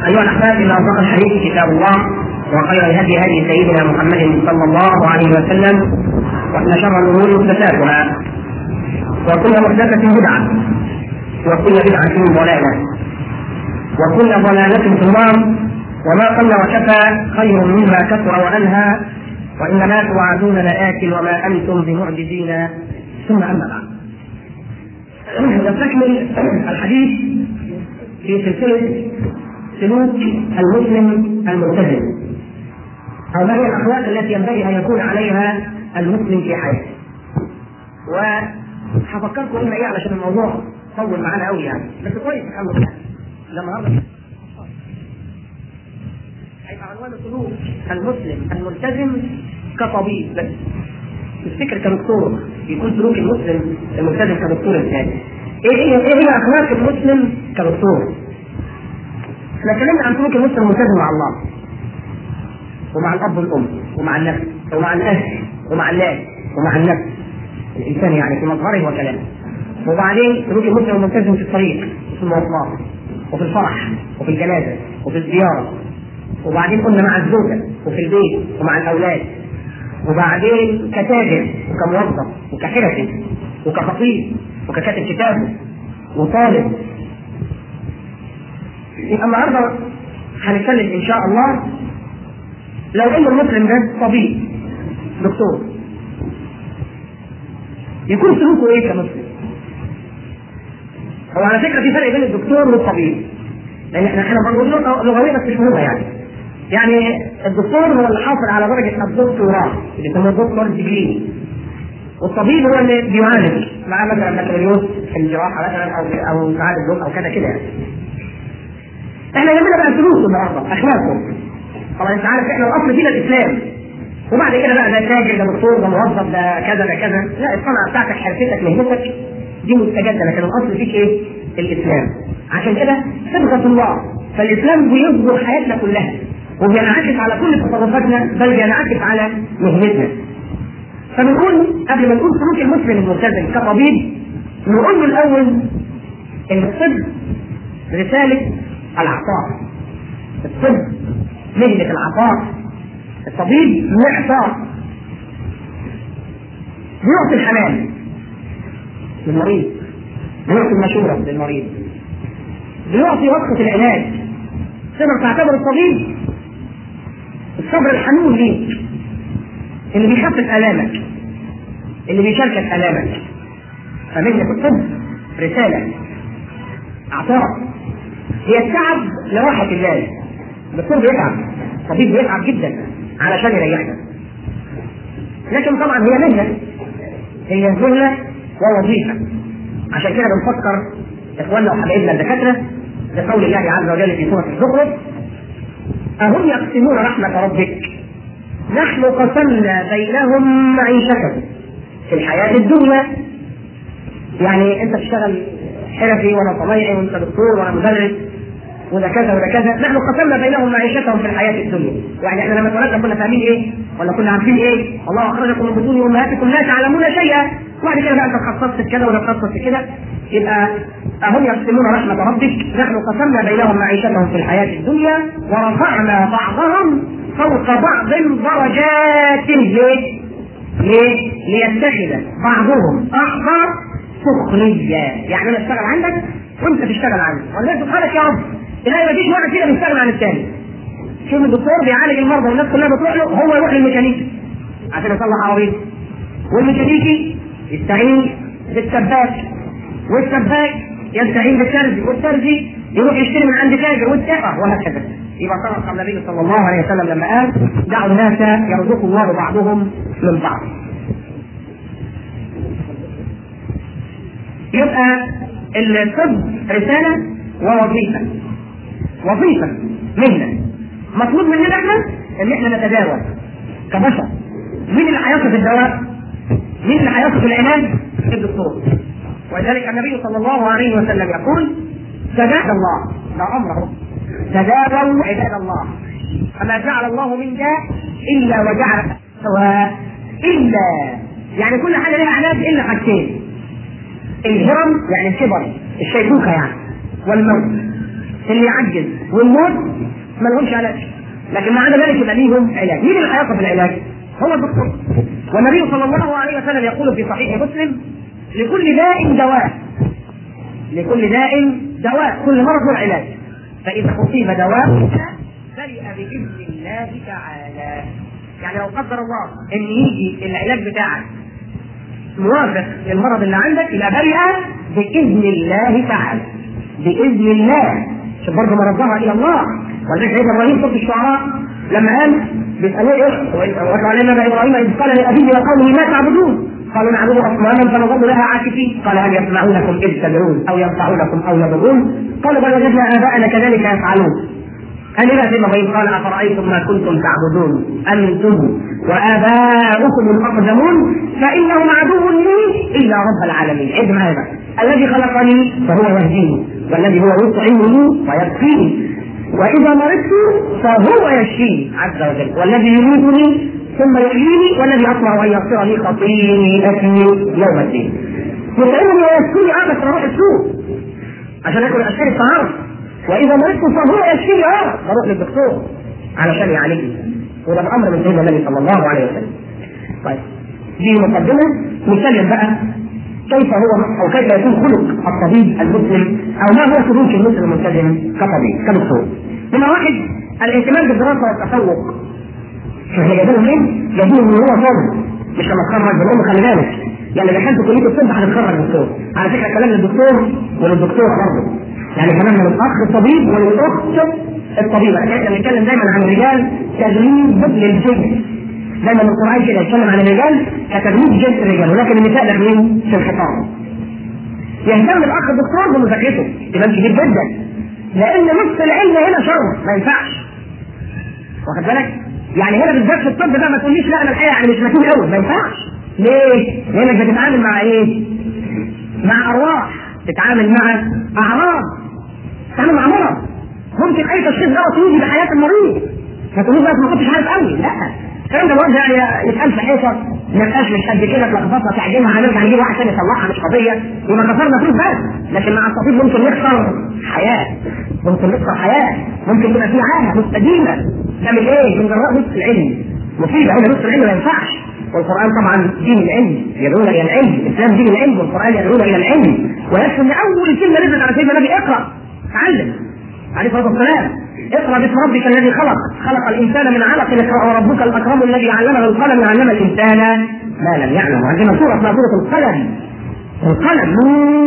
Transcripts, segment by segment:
أيها الأحباب إن أصدق الحديث كتاب الله وخير الهدي هدي سيدنا محمد صلى الله عليه وسلم وإن شر الأمور محدثاتها وكل محدثة بدعة وكل بدعة ضلالة وكل ضلالة في النار وما قل وكفى خير مما كثر وأنهى وإنما توعدون لآكل وما أنتم بمعجزين ثم أما بعد نستكمل الحديث في سلسلة سلوك المسلم الملتزم أو ما هي الأخلاق التي ينبغي أن يكون عليها المسلم في حياته وهفكركم قلنا إيه علشان الموضوع طول معانا قوي يعني بس كويس الحمد لله لما هذا هيبقى عنوان سلوك المسلم الملتزم كطبيب بس تفتكر كدكتور يكون سلوك المسلم الملتزم كدكتور انسان ايه هي ايه هي اخلاق المسلم كدكتور؟ احنا اتكلمنا عن سلوك المسلم الملتزم مع الله ومع الاب والام ومع النفس ومع الاهل ومع الناس ومع النفس الانسان يعني في مظهره وكلامه وبعدين سلوك المسلم الملتزم في الطريق وفي المواصلات وفي الفرح وفي الجنازه وفي الزياره وبعدين قلنا مع الزوجه وفي البيت ومع الاولاد وبعدين كتاجر وكموظف وكحرفي وكخطيب وككاتب كتاب وطالب يبقى النهارده هنتكلم ان شاء الله لو ان المسلم ده طبيب دكتور يكون سلوكه ايه كمسلم؟ هو على فكره في فرق بين الدكتور والطبيب لان احنا احنا بنقول لغويه بس مش مهمه يعني يعني الدكتور هو اللي حاصل على درجه الدكتوراه اللي يسموه دكتور ديجري والطبيب هو اللي بيعالج معاه مثلا بكالوريوس في الجراحه مثلا او او معاه الدكتور او كذا كده يعني احنا يهمنا بقى سلوكه النهارده اخلاقه طبعا انت عارف احنا الاصل فينا الاسلام وبعد كده بقى ده تاجر ده دكتور ده موظف ده كذا ده كذا لا الصنعه بتاعتك حرفتك مهنتك دي مستجده لكن الاصل فيك ايه؟ الاسلام عشان كده صبغه الله فالاسلام بيصبغ حياتنا كلها وبينعكس على كل تصرفاتنا بل بينعكس على مهنتنا فبنقول قبل ما نقول سلوك المسلم الملتزم كطبيب نقول له الاول ان الطب رساله العطاء الطب مهنه العطاء الطبيب معطاء بيعطي الحنان للمريض بيعطي المشورة للمريض بيعطي وقفة العلاج تقدر تعتبر الطبيب الصبر الحنون ليك اللي بيخفف آلامك اللي بيشاركك آلامك فمهنة الطب رسالة عطاء هي التعب لراحة الله الدكتور بيتعب الطبيب بيتعب جدا علشان يريحنا لكن طبعا هي مهنة هي مهنة ووظيفة عشان كده بنفكر اخواننا وحبايبنا الدكاترة لقول الله عز وجل في سورة الزخرف أهم يقسمون رحمة ربك نحن قسمنا بينهم معيشتهم في الحياة الدنيا يعني أنت تشتغل حرفي وأنا طبيعي وأنت دكتور وأنا مدرس وده كذا وده كذا نحن قسمنا بينهم معيشتهم في الحياه الدنيا يعني احنا لما اتولدنا كنا فاهمين ايه ولا كنا عارفين ايه الله اخرجكم من بطون امهاتكم لا تعلمون شيئا وبعد كده بقى انت اتخصصت في كذا ولا اتخصصت في كده يبقى أهم يقسمون رحمة ربك نحن قسمنا بينهم معيشتهم في الحياة الدنيا ورفعنا بعضهم فوق بعض درجات ليه؟ ليه؟ ليتخذ بعضهم بعضا سخرية يعني أنا أشتغل عندك وأنت تشتغل عندي والناس سبحانك يا رب تلاقي مفيش واحد فينا بيستغنى عن الثاني شوف الدكتور بيعالج المرضى والناس كلها بتروح له هو يروح للميكانيكي عشان يصلح عربيته والميكانيكي يستعين بالسباك والسباك يستعين بالترزي والترزي يروح يشتري من عند تاجر والتاجر وهكذا يبقى صدق النبي صلى الله عليه وسلم لما قال دعوا الناس يرزق الله بعضهم من بعض يبقى الطب رساله ووظيفه وظيفة مهنة مطلوب مننا احنا ان احنا نتداول كبشر مين اللي هيصف الدواء؟ مين اللي هيصف العلاج؟ الدكتور ولذلك النبي صلى الله عليه وسلم يقول تداعى الله ده امره تداووا عباد الله فما جعل الله من داء الا وجعل سواء الا يعني كل حاجه لها علاج الا حاجتين الهرم يعني الكبر الشيخوخه يعني والموت اللي يعجز والموت ما لهمش علاج لكن مع ذلك يبقى ليهم علاج مين اللي هياخد العلاج؟ هو الدكتور والنبي صلى الله عليه وسلم يقول في صحيح مسلم لكل داء دواء لكل داء دواء كل مرض له علاج فإذا أصيب دواء برئ بإذن الله تعالى يعني لو قدر الله ان يجي العلاج بتاعك موافق للمرض اللي عندك يبقى برئ باذن الله تعالى باذن الله شوف برضه مردها الى الله ولذلك سيدنا ابراهيم صوت الشعراء لما قال بيسالوه ايه واتلو علينا ابراهيم اذ قال لابيه وقومه ما تعبدون قالوا نعبد اصناما فنظل لها عاكفين قال هل يسمعونكم اذ تدعون او ينفعونكم او يضرون قالوا بل وجدنا اباءنا كذلك يفعلون قال إذا في ابراهيم قال افرايتم ما كنتم تعبدون انتم واباؤكم الاقدمون فانهم عدو لي الا رب العالمين عد هذا الذي خلقني فهو يهديني والذي هو يطعمني ويسقيني واذا مرضت فهو يشفيني عز وجل والذي يميتني ثم يحييني والذي اطمع ان يغفر لي خطيئتي يوم الدين يطعمني ويسقيني اه بس اروح السوق عشان اكل اشتري الطعام واذا مرضت فهو يشفيني اه بروح للدكتور علشان يعالجني وده الامر من سيدنا النبي صلى الله عليه وسلم. طيب دي مقدمه نتكلم بقى كيف هو او كيف يكون خلق الطبيب المسلم او ما هو سلوك المسلم الملتزم كطبيب كدكتور. نمرة واحد الاهتمام بالدراسه والتفوق. فهي جايبينه منين؟ جايبينه من هو طالب مش لما اتخرج بنقول له خلي بالك يعني دخلت كليه الطب هتتخرج دكتور على فكره كلام للدكتور وللدكتوره برضه يعني كمان من الاخ الطبيب وللاخت الطبيبه احنا بنتكلم دايما عن الرجال تدريب للجنس دايما القران كده يتكلم عن الرجال كتدريب جنس الرجال ولكن النساء داخلين في الخطاب يهتم الاخ الدكتور بمذاكرته اهتمام كبير جدا لان نص العلم هنا شر ما ينفعش واخد بالك؟ يعني هنا بالذات في الطب ده ما تقوليش لا انا الحقيقه يعني مش متين قوي ما ينفعش ليه؟ لانك بتتعامل مع ايه؟ مع ارواح تتعامل مع اعراض تتعامل مع مرض ممكن اي تشخيص غلط يجي بحياه المريض ما تقولوش بقى ما كنتش عارف قوي لا الكلام ده برضه يعني يتقال في حيطه ما يبقاش مش قد كده تلخبطها تعجنها هنرجع نجيب واحد ثاني يصلحها مش قضيه يبقى خسرنا فلوس بس لكن مع الطبيب ممكن نخسر حياه ممكن نخسر حياه ممكن يبقى في عاهه مستديمه ده من ايه؟ من جراء نصف العلم مصيبه هنا نصف العلم ما ينفعش والقران طبعا دين العلم يدعونا الى العلم الاسلام دين العلم والقران يدعونا الى العلم ويكفي ان اول كلمه نزلت على سيدنا النبي اقرا تعلم عليه الصلاه والسلام اقرا باسم ربك الذي خلق خلق الانسان من علق اقرا وربك الاكرم الذي علمه القلم علم الانسان ما لم يعلم عندنا سوره اسمها سوره القلم القلم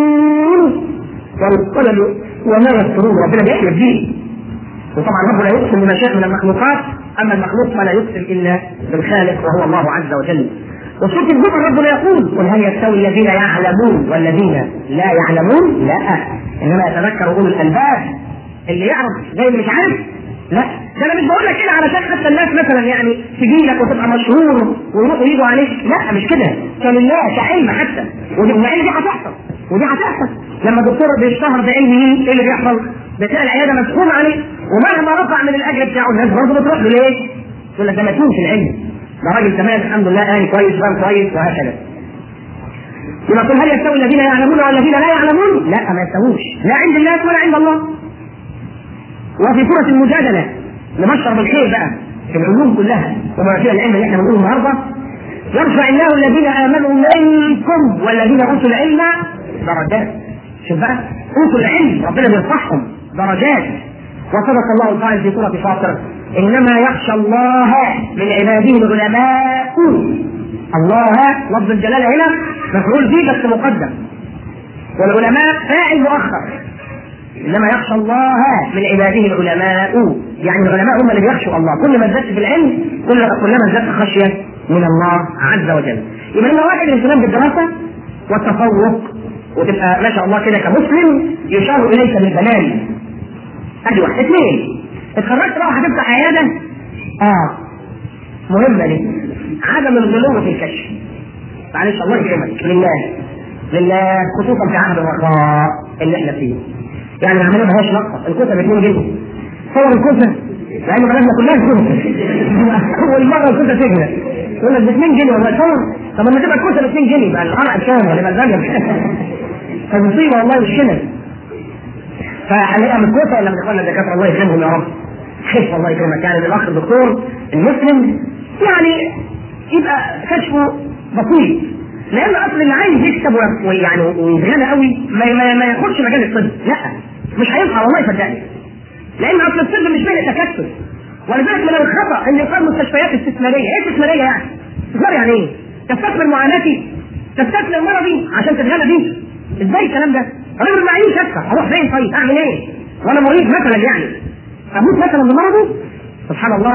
نون والقلم وما يسطرون ربنا بيحلف به وطبعا ربنا لا يقسم بما شاء من المخلوقات اما المخلوق فلا يقسم الا بالخالق وهو الله عز وجل وسورة الزمر ربنا يقول قل هل يستوي الذين يعلمون والذين لا يعلمون؟ لا انما يتذكر اولو الالباب اللي يعرف زي اللي مش عارف لا ده انا مش بقول لك كده علشان حتى الناس مثلا يعني تجي لك وتبقى مشهور ويروحوا يجوا عليك لا مش كده كلله كعلم حتى ودي والعلم دي هتحصل ودي هتحصل لما الدكتور بيشتهر بعلمه ايه اللي بيحصل؟ بتلاقي العياده مسؤول عليه ومهما رفع من الاجر بتاعه الناس برضه بتروح له ليه؟ يقول لك ده متين في العلم ده راجل تمام الحمد لله قال كويس فاهم كويس وهكذا يبقى قل هل يستوي الذين يعلمون والذين لا يعلمون؟ لا ما يستووش لا عند الناس ولا عند الله وفي سورة المجادلة نبشر بالخير بقى في العلوم كلها وما فيها العلم اللي احنا بنقوله النهارده يرفع الله الذين امنوا منكم والذين اوتوا العلم درجات شوف بقى اوتوا العلم ربنا بيرفعهم درجات وصدق الله القائل في سوره فاطر انما يخشى الله من عباده العلماء الله لفظ الجلاله هنا مفعول به بس مقدم والعلماء فاعل مؤخر انما يخشى الله من عباده العلماء يعني العلماء هم اللي بيخشوا الله كل ما ازددت في العلم كل كلما ازددت خشيه من الله عز وجل يبقى نمره واحد الاهتمام بالدراسه والتفوق وتبقى ما شاء الله كده كمسلم يشار اليك بالبنان ادي واحد اثنين اتخرجت بقى وهتفتح عياده اه مهمه دي عدم الغلو في الكشف معلش الله يكرمك لله لله خصوصا في عهد الرخاء اللي احنا فيه يعني العمليه ما هياش نقصه الكتب 2 جنيه صور الكتب لان بلدنا كلها كتب اول مره الكتب تغلى يقول لك ب 2 جنيه ولا صور طب لما تبقى الكتب 2 جنيه يبقى القرع كام ولا يبقى البلد فمصيبه والله مش كده فهنلاقيها من كويسه ولا من اخواننا الدكاتره الله يكرمهم يا رب خف الله يكرمك يعني الاخ الدكتور المسلم يعني يبقى كشفه بسيط لان اصل اللي عايز يكسب ويعني ويتغنى قوي ما, ما, ما ياخدش مجال الطب لا مش هينفع والله صدقني لان اصل الطب مش بين التكتل ولذلك من الخطا ان يقام مستشفيات استثماريه ايه استثماريه يعني؟ استثمار يعني ايه؟ تستثمر معاناتي تستثمر مرضي عشان تتغنى بيه ازاي الكلام ده؟ راجل معيش ادفع اروح فين طيب اعمل ايه؟ وانا مريض مثلا يعني اموت مثلا بمرضي سبحان الله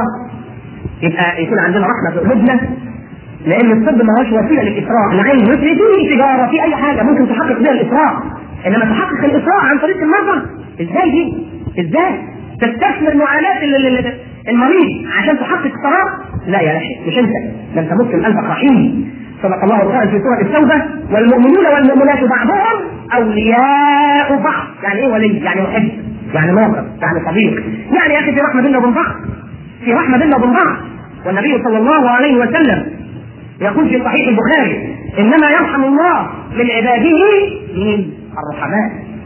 يبقى يكون عندنا رحمه في قلوبنا لان الطب ما هوش وسيله للاسراء انا عايز مثل في تجاره في اي حاجه ممكن تحقق بها الاسراء انما تحقق الاسراء عن طريق المرضى ازاي دي؟ ازاي؟ تستثمر معاناه المريض عشان تحقق الثراء؟ لا يا اخي مش انت ده انت مسلم قلبك رحيم صدق الله القائل في سوره التوبه والمؤمنون والمؤمنات بعضهم اولياء بعض يعني ايه ولي؟ يعني محب يعني ناصر يعني صديق يعني يا اخي في رحمه بيننا وبين بعض في رحمه بيننا وبين بعض والنبي صلى الله عليه وسلم يقول في صحيح البخاري انما يرحم الله من عباده من الرحماء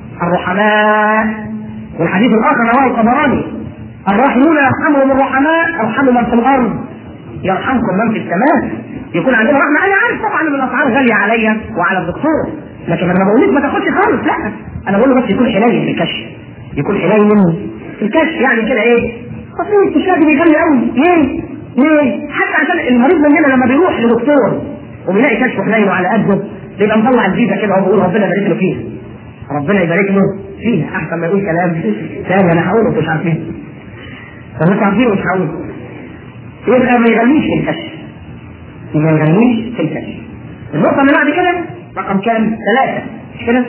الرحماء والحديث الاخر رواه الطبراني الراحمون يرحمهم الرحماء ارحموا من في الارض يرحمكم من في السماء يكون عندنا رحمه انا عارف طبعا ان الاسعار غاليه عليا وعلى الدكتور لكن انا ما بقولك ما تاخدش خالص لا انا بقول له بس يكون حنين في الكشف يكون حنين في الكشف يعني كده ايه اصل الاستشهاد بيغلي قوي ليه؟ ليه؟ حتى عشان المريض مننا لما بيروح لدكتور وبيلاقي كشف حنين وعلى قده بيبقى مطلع الفيزا كده وهو بيقول ربنا يبارك له فيها ربنا يبارك له فيها احسن ما يقول كلام ثاني انا هقوله مش عارفين فمش عارفين مش هقوله يبقى ما يغنيش في الكشف ما يغنيش في الكشف النقطة اللي بعد كده رقم كام؟ ثلاثة مش كده؟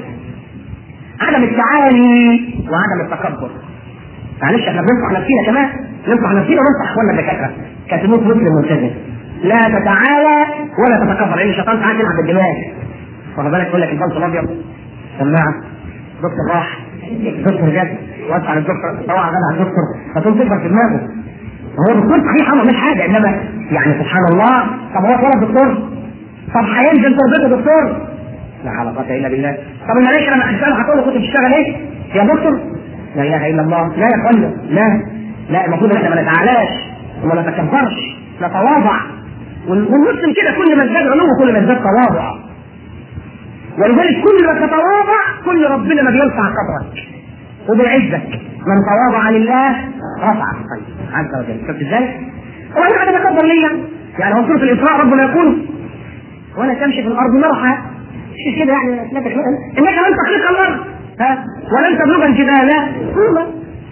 عدم التعالي وعدم التكبر معلش احنا بننصح نفسينا كمان ننصح نفسينا وننصح اخواننا الدكاتره كتموت مسلم ملتزم لا تتعالى ولا تتكبر لان الشيطان ساعات يلعب بالدماغ واخد بالك يقول لك البلط الابيض سماعه دكتور راح دكتور جد وقف على الدكتور طبعا غدا على الدكتور فتقوم تكبر في دماغه هو دكتور صحيح ما مش حاجه انما يعني سبحان الله طب هو اتولد دكتور طب هينزل تربيته دكتور لا حول ولا قوه الا بالله طب الملائكه لما هتساله هتقول له كنت بتشتغل ايه؟ يا دكتور لا اله الا الله لا يا اخوانا لا لا المفروض ان احنا ما نتعالاش وما نتكبرش نتواضع والمسلم كده كل ما ازداد علو كل ما ازداد تواضع ولذلك كل ما تتواضع كل ربنا ما بيرفع قدرك وبيعزك من تواضع لله رفعه طيب عز وجل شفت ازاي؟ وانا قاعد اتكبر ليا يعني هو سوره الاسراء ربنا يقول ولا تمشي في الارض مرحا مش كده يعني انك لن تخلق الارض ها ولن تبلغ الجبال طولا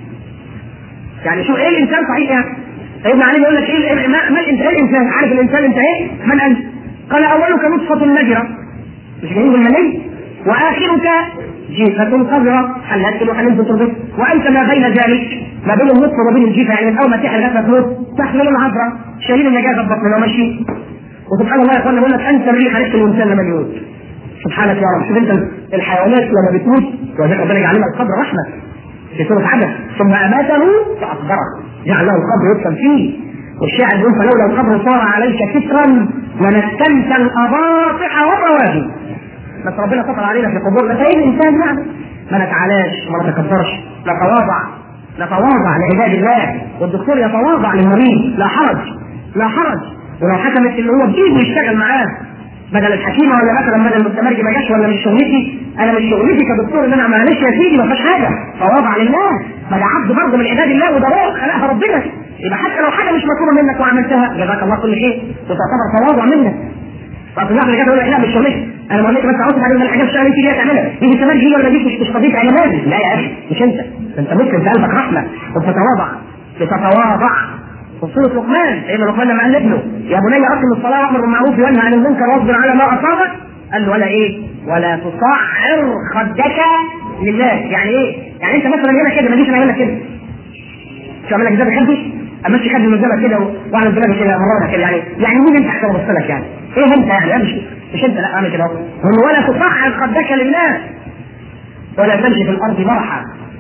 يعني شو ايه الانسان صحيح يعني سيدنا علي بيقول لك ايه ما, ما الانسان الانسان عارف الانسان انت ايه؟ من انت؟ قال اولك نطفه نجره مش جايين المني واخرك جيفة قذرة حلت وحللت تربط وانت ما بين ذلك ما بين النطفه وما بين الجيفه يعني من اول ما تحل لغايه ما تموت تحمل العذراء شايل النجاه بطننا وماشي وسبحان الله يا اخوانا بيقول لك انت الريح ريحه الانسان لما يموت سبحانك يا رب شوف انت الحيوانات لما بتموت ولذلك ربنا يجعلنا القبر رحمه في سوره عدد ثم اماته فاقبره جعل له القبر يدفن فيه والشاعر يقول فلولا القبر صار عليك سترا لمسكنت الاباطح والروادي بس ربنا ستر علينا في قبورنا فايه الانسان يعني ما نتعالاش ما نتكبرش نتواضع نتواضع لعباد الله والدكتور يتواضع للمريض لا حرج لا حرج ولو حكمت ان هو بايده يشتغل معاه بدل الحكيمه ولا مثلا بدل المستمرج ما جاش ولا مش شغلتي انا مش شغلتي كدكتور ان انا معلش يا سيدي ما فيهاش حاجه تواضع لله ما ده عبد برضه من عباد الله وده روح خلقها ربنا يبقى حتى لو حاجه مش مطلوبه منك وعملتها جزاك الله كل شيء وتعتبر تواضع منك طب الواحد اللي يقول لك لا مش شغلتي انا ما بس عاوز حاجه من الحاجات اللي انت ليها تعملها يجي السماء يجي ولا يجيك مش مش قضيه عنواني لا يا اخي مش انت انت مسلم في قلبك رحمه وبتتواضع بتتواضع في سورة لقمان سيدنا لقمان لما قال لابنه يا بني اقم الصلاة وامر بالمعروف وانهى عن المنكر واصبر على ما اصابك قال له ولا ايه؟ ولا تصعر خدك لله يعني ايه؟ يعني انت مثلا هنا كده ما تجيش انا هنا كده مش اعمل لك ازاي بحبش امشي خدي من كده واعمل دماغي كده مرة كده يعني يعني مين انت عشان ابص لك يعني؟ ايه انت يعني مش مش انت لا اعمل كده اهو ولا تصعر خدك لله ولا تمشي في الارض مرحا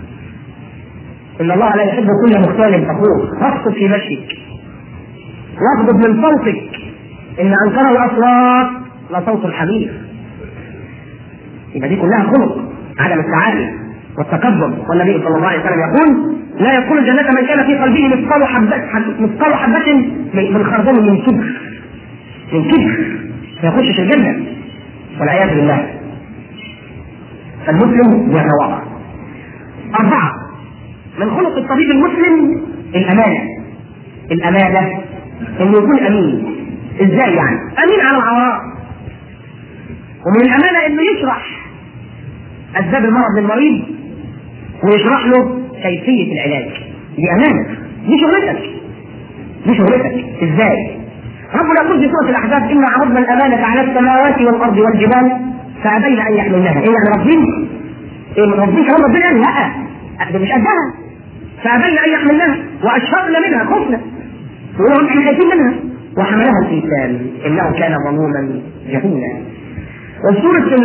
ان الله لا يحب كل مختال فخور فاسقط في مشيك واغضب من صوتك ان انكر الاصوات لصوت الحمير يبقى دي كلها خلق عدم التعالي والتكبر والنبي صلى الله عليه وسلم يقول لا يدخل الجنة من كان في قلبه مثقال حبة مثقال حبة من خردل من كبر من كبر ما يخشش الجنة والعياذ بالله فالمسلم يتواضع أربعة من خلق الطبيب المسلم الأمانة الأمانة إنه يكون أمين إزاي يعني؟ أمين على العوراء ومن الأمانة إنه يشرح أسباب المرض للمريض ويشرح له كيفية العلاج دي أمانة دي شغلتك دي شغلتك إزاي؟ ربنا يقول في سورة الأحزاب إنا عرضنا الأمانة على السماوات والأرض والجبال فأبين أن يحملنها إيه يعني ربنا؟ إيه ربنا كمان ربنا قال لا ده مش قدها فأبين أن يحملنها وأشفقنا منها خفنا ولهم احنا خايفين منها وحملها الإنسان إنه كان ظلوما جهولا وسورة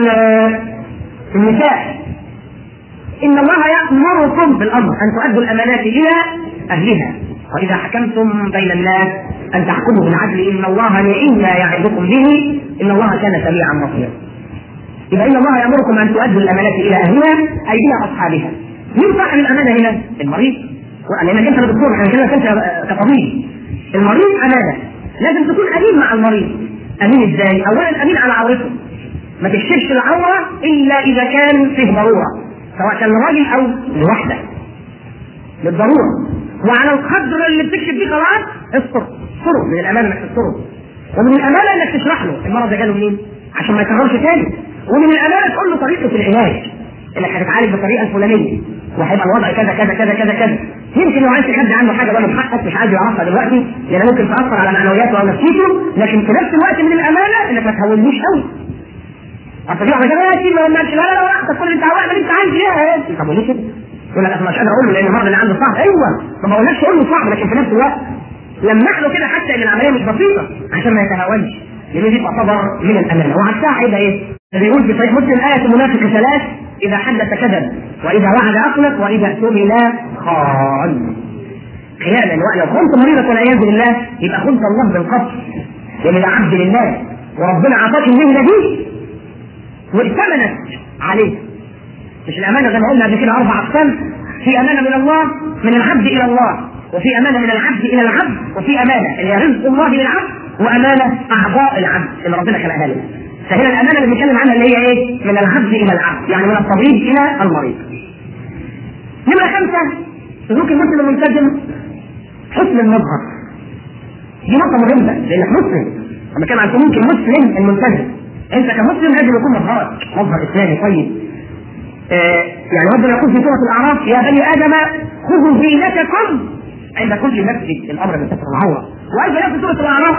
النساء إن الله يأمركم بالأمر أن تؤدوا الأمانات إلى أهلها وإذا حكمتم بين الناس أن تحكموا بالعدل إن الله نعم ما يعظكم به إن الله كان سميعا بصيرا. إذا إن الله يأمركم أن تؤدوا الأمانات إلى أهلها أي إلى أصحابها. مين صاحب الأمانة هنا؟ المريض. لأنك أنت دكتور احنا كده أنت كطبيب. المريض أمانة. لازم تكون أمين مع المريض. أمين إزاي؟ أولا أمين على عورته. ما تكشفش العورة إلا إذا كان فيه ضرورة. سواء كان لراجل أو لوحده. للضرورة. وعلى القدر اللي بتكشف فيه خلاص استر استره من الامانه انك تستره ومن الامانه انك تشرح له المرض ده جاله منين عشان ما يكررش تاني ومن الامانه تقول له طريقه العلاج انك هتتعالج بالطريقه الفلانيه وهيبقى الوضع كذا كذا كذا كذا كذا يمكن لو عايز تخبي عنه حاجه بقى من حقك مش عايز يعرفها دلوقتي لان ممكن تاثر على معنوياته او نفسيته لكن في نفس الوقت من الامانه انك ما تهونوش قوي اصل في واحد يا ما قلناش لا لا لا انت كل اللي انت عاوز اللي انت عايز ايه طب وليه كده؟ يقول لك انا مش قادر اقول له لان المرض اللي عنده صعب ايوه ما بقولكش قول له صعب لكن في نفس الوقت لمح له كده حتى ان العمليه مش بسيطه عشان ما يتهاونش لان دي تعتبر من الامانه وعكسها هيبقى ايه؟ بيقول في صحيح مسلم آية المنافق ثلاث إذا حدث كذب وإذا وعد أخلف وإذا اؤتمن خان. خيانة لو كنت مريضة والعياذ بالله يبقى خنت الله بالقصد لأن ده عبد لله وربنا أعطاك المهنة دي وائتمنت عليه مش الامانه زي ما قلنا قبل كده اربع اقسام في امانه من الله من العبد الى الله وفي امانه من العبد الى العبد وفي امانه اللي هي رزق الله للعبد وامانه اعضاء العبد اللي ربنا خلقها له فهنا الامانه اللي بنتكلم عنها اللي هي ايه؟ من العبد الى العبد يعني من الطبيب الى المريض. نمره خمسه سلوك المسلم الملتزم حسن المظهر. دي نقطه مهمه لانك مسلم لما كان عن سلوك المسلم الملتزم انت كمسلم لازم يكون مظهرك مظهر اسلامي طيب آه يعني ربنا يقول في سوره الاعراف يا بني ادم خذوا زينتكم عند كل مسجد الامر من ستر العوره وايضا في سوره الاعراف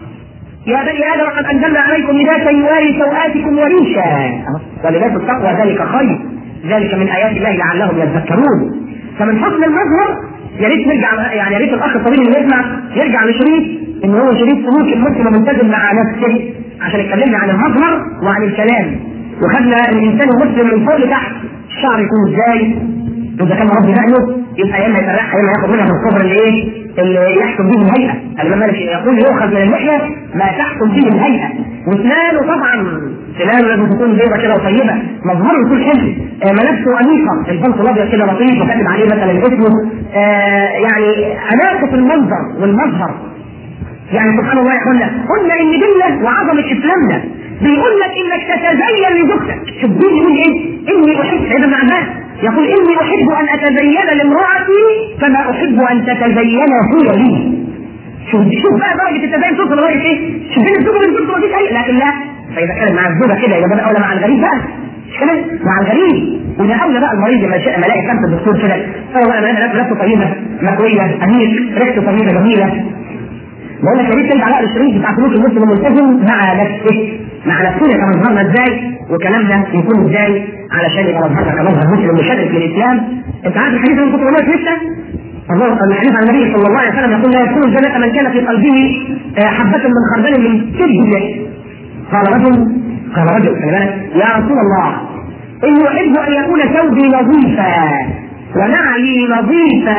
يا بني ادم قد انزلنا عليكم لباسا يواري سوآتكم وريشا ولباس التقوى ذلك خير ذلك من ايات الله لعلهم يذكرون فمن حسن المظهر يا ريت نرجع يعني يا ريت الاخ الطويل اللي يسمع يرجع لشريط ان هو شريط سلوك المسلم ملتزم مع نفسه عشان اتكلمنا عن المظهر وعن الكلام وخدنا الانسان المسلم من فوق لتحت الشعر يكون ازاي اذا كان ربي نقله يبقى يا اما يفرحها يا اما ياخذ منها من الصبر اللي ايه اللي يحكم به الهيئه الامام مالك يقول يؤخذ من اللحيه ما تحكم به الهيئه واسنانه طبعا سنانه لازم تكون بيضه كده وطيبه مظهره يكون حلو آه ملابسه انيقه البنط الابيض كده لطيف وكاتب عليه مثلا اسمه آه يعني اناقه المنظر والمظهر يعني سبحان الله يقول لك قلنا ان ديننا وعظمه اسلامنا بيقول لك انك تتزين لزوجتك شوف دين يقول ايه؟ اني احب سيدنا ابن عباس يقول اني احب ان اتزين لامراتي كما احب ان تتزين هي لي شوف شوف بقى درجه التزين توصل لغايه ايه؟ شوف بين الزوجه والزوج ما فيش اي لكن لا فاذا كانت مع الزوجه كده يبقى اولى مع الغريب بقى مش كده؟ مع الغريب وده اولى بقى المريض لما شاء ما الاقي خمسه دكتور كده هو بقى نفسه طيبه مكويه امير ريحته طيبه جميله بقول لك يا ريت ترجع بقى للشريط بتاع سلوك المسلم الملتزم مع نفسه مع نفسنا كمظهرنا ازاي وكلامنا يكون ازاي علشان يبقى مظهرنا كمظهر مسلم مشرف للاسلام انت عارف الحديث اللي كنت بقوله لك لسه الله الحديث عن النبي صلى الله عليه وسلم يقول لا يدخل الجنة من كان في قلبه حبة من خردل من كبر قال رجل قال رجل خلي بالك يا رسول الله إني أحب أن يكون ثوبي نظيفا ونعلي نظيفا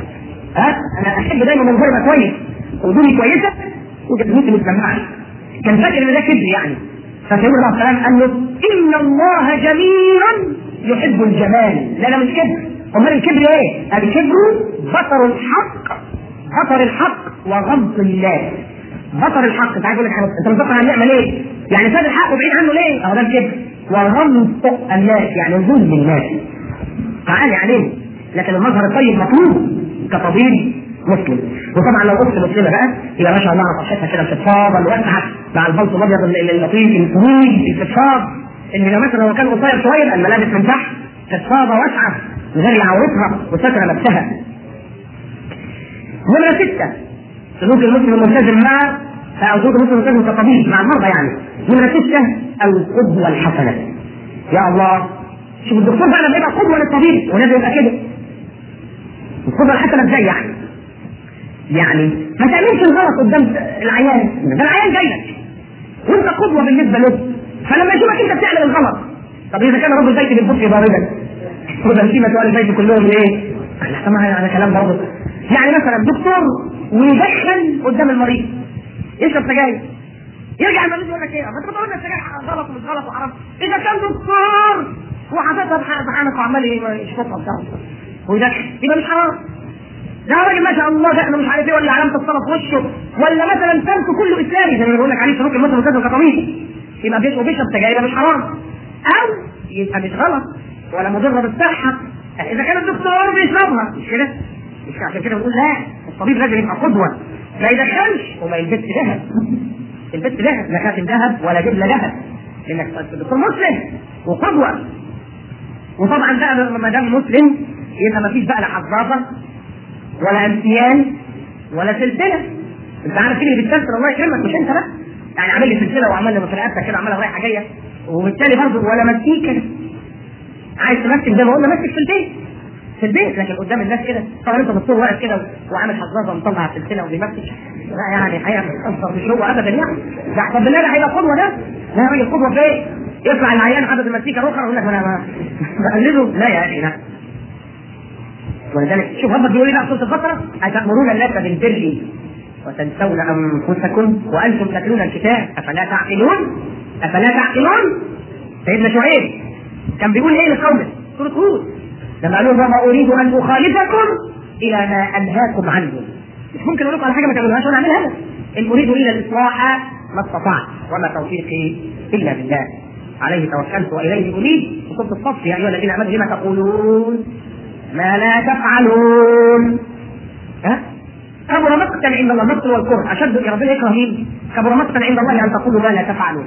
ها أنا أحب دايما منظرنا كويس وهدومي كويسة وجبهتي متجمعة كان فاكر إن ده كبر يعني فسيدنا الله السلام قال له إن الله جميل يحب الجمال لا لا مش كبر امال الكبر ايه؟ الكبر بطر الحق بطر الحق وغمط الله بطر الحق انت عايز اقول لك انت بتبطر عن النعمه ليه؟ يعني ساب الحق وبعيد عنه ليه؟ اهو ده الكبر وغمط الناس يعني ظلم الناس تعالي عليه لكن المظهر الطيب مطلوب كطبيب مسلم وطبعا لو اخت مسلمه بقى يبقى ما شاء الله صحتها كده استفاضه الواسعه مع البلط الابيض اللطيف الطويل الاستفاض ان لو مثلا لو كان قصير شويه الملابس من تحت استفاضه واسعه غير عورتها وستر نفسها نمرة ستة سلوك المسلم الملتزم مع أو سلوك المسلم الملتزم كطبيب مع المرضى يعني نمرة ستة القدوة الحسنة يا الله شوف الدكتور بقى لما يبقى قدوة للطبيب ولازم يبقى كده القدوة الحسنة ازاي يعني؟ يعني ما تعملش الغلط قدام العيان ده العيان جاي لك وانت قدوة بالنسبة له فلما يشوفك انت بتعمل الغلط طب اذا كان رب البيت بالبطء ضاربا وبنسيمة سؤال البيت كلهم ايه؟ احنا سمعنا على كلام برضه يعني مثلا دكتور ويدخن قدام المريض يشرب سجاير يرجع المريض يقول لك ايه؟ ما انت بتقول السجاير غلط ومش غلط وحرام اذا كان دكتور وحاططها بحنك وعمال يشفطها بتاعه ويدخن يبقى مش حرام ده راجل ما شاء الله دقنه مش عارف ايه ولا علامه الصلاه في وشه ولا مثلا سمته كله اسلامي زي ما بقول لك عليه سلوك المسلم كذا كطبيب يبقى بيشرب بيشرب سجاير مش حرام او يبقى مش غلط ولا مضره بالصحه اذا كان الدكتور بيشربها مش كده؟ مش عشان كده بنقول لا الطبيب لازم يبقى قدوه ما يدخلش وما يلبسش ذهب يلبسش ذهب لا خاتم ذهب ولا جبله ذهب لانك الدكتور مسلم وقدوه وطبعا بقى ما دام مسلم يبقى ما فيش بقى لا حظاظه ولا امتيان ولا سلسله انت عارف مين اللي بيستنسل الله يكرمك مش انت بقى يعني عامل لي سلسله وعمل لي في رقبتك كده عمالها رايحه جايه وبالتالي برضه ولا مسيكه عايز تمسك زي ما قلنا مسك في البيت في البيت لكن قدام الناس كده طبعا انت دكتور واقف كده وعامل حظاظه ومطلع سلسله وبيمسك لا يعني الحقيقه مش هو ابدا يعني ده طب بالله ده هيبقى قدوه ده لا راجل قدوه في ايه؟ يطلع العيان عدد المسيكه الاخرى يقول لك انا بقلده لا يا اخي لا ولذلك شوف ربك بيقول ايه بقى سوره البقره اتامرون الناس بالبر وتنسون انفسكم وانتم تتلون الكتاب افلا تعقلون افلا تعقلون سيدنا شعيب كان بيقول ايه لقومه سوره هود لما قالوا وما اريد ان اخالفكم الى ما انهاكم عنه مش ممكن اقول لكم على حاجه ما تعملوهاش وانا اعملها ان اريد الا الاصلاح ما استطعت وما توفيقي الا بالله عليه توكلت واليه انيب وكنت الصف يا ايها الذين امنوا لما تقولون ما لا تفعلون ها كبر مقتا عند الله المقت والكره اشد ربنا يكره مين؟ كبر مقتا عند الله ان تقولوا ما لا تفعلون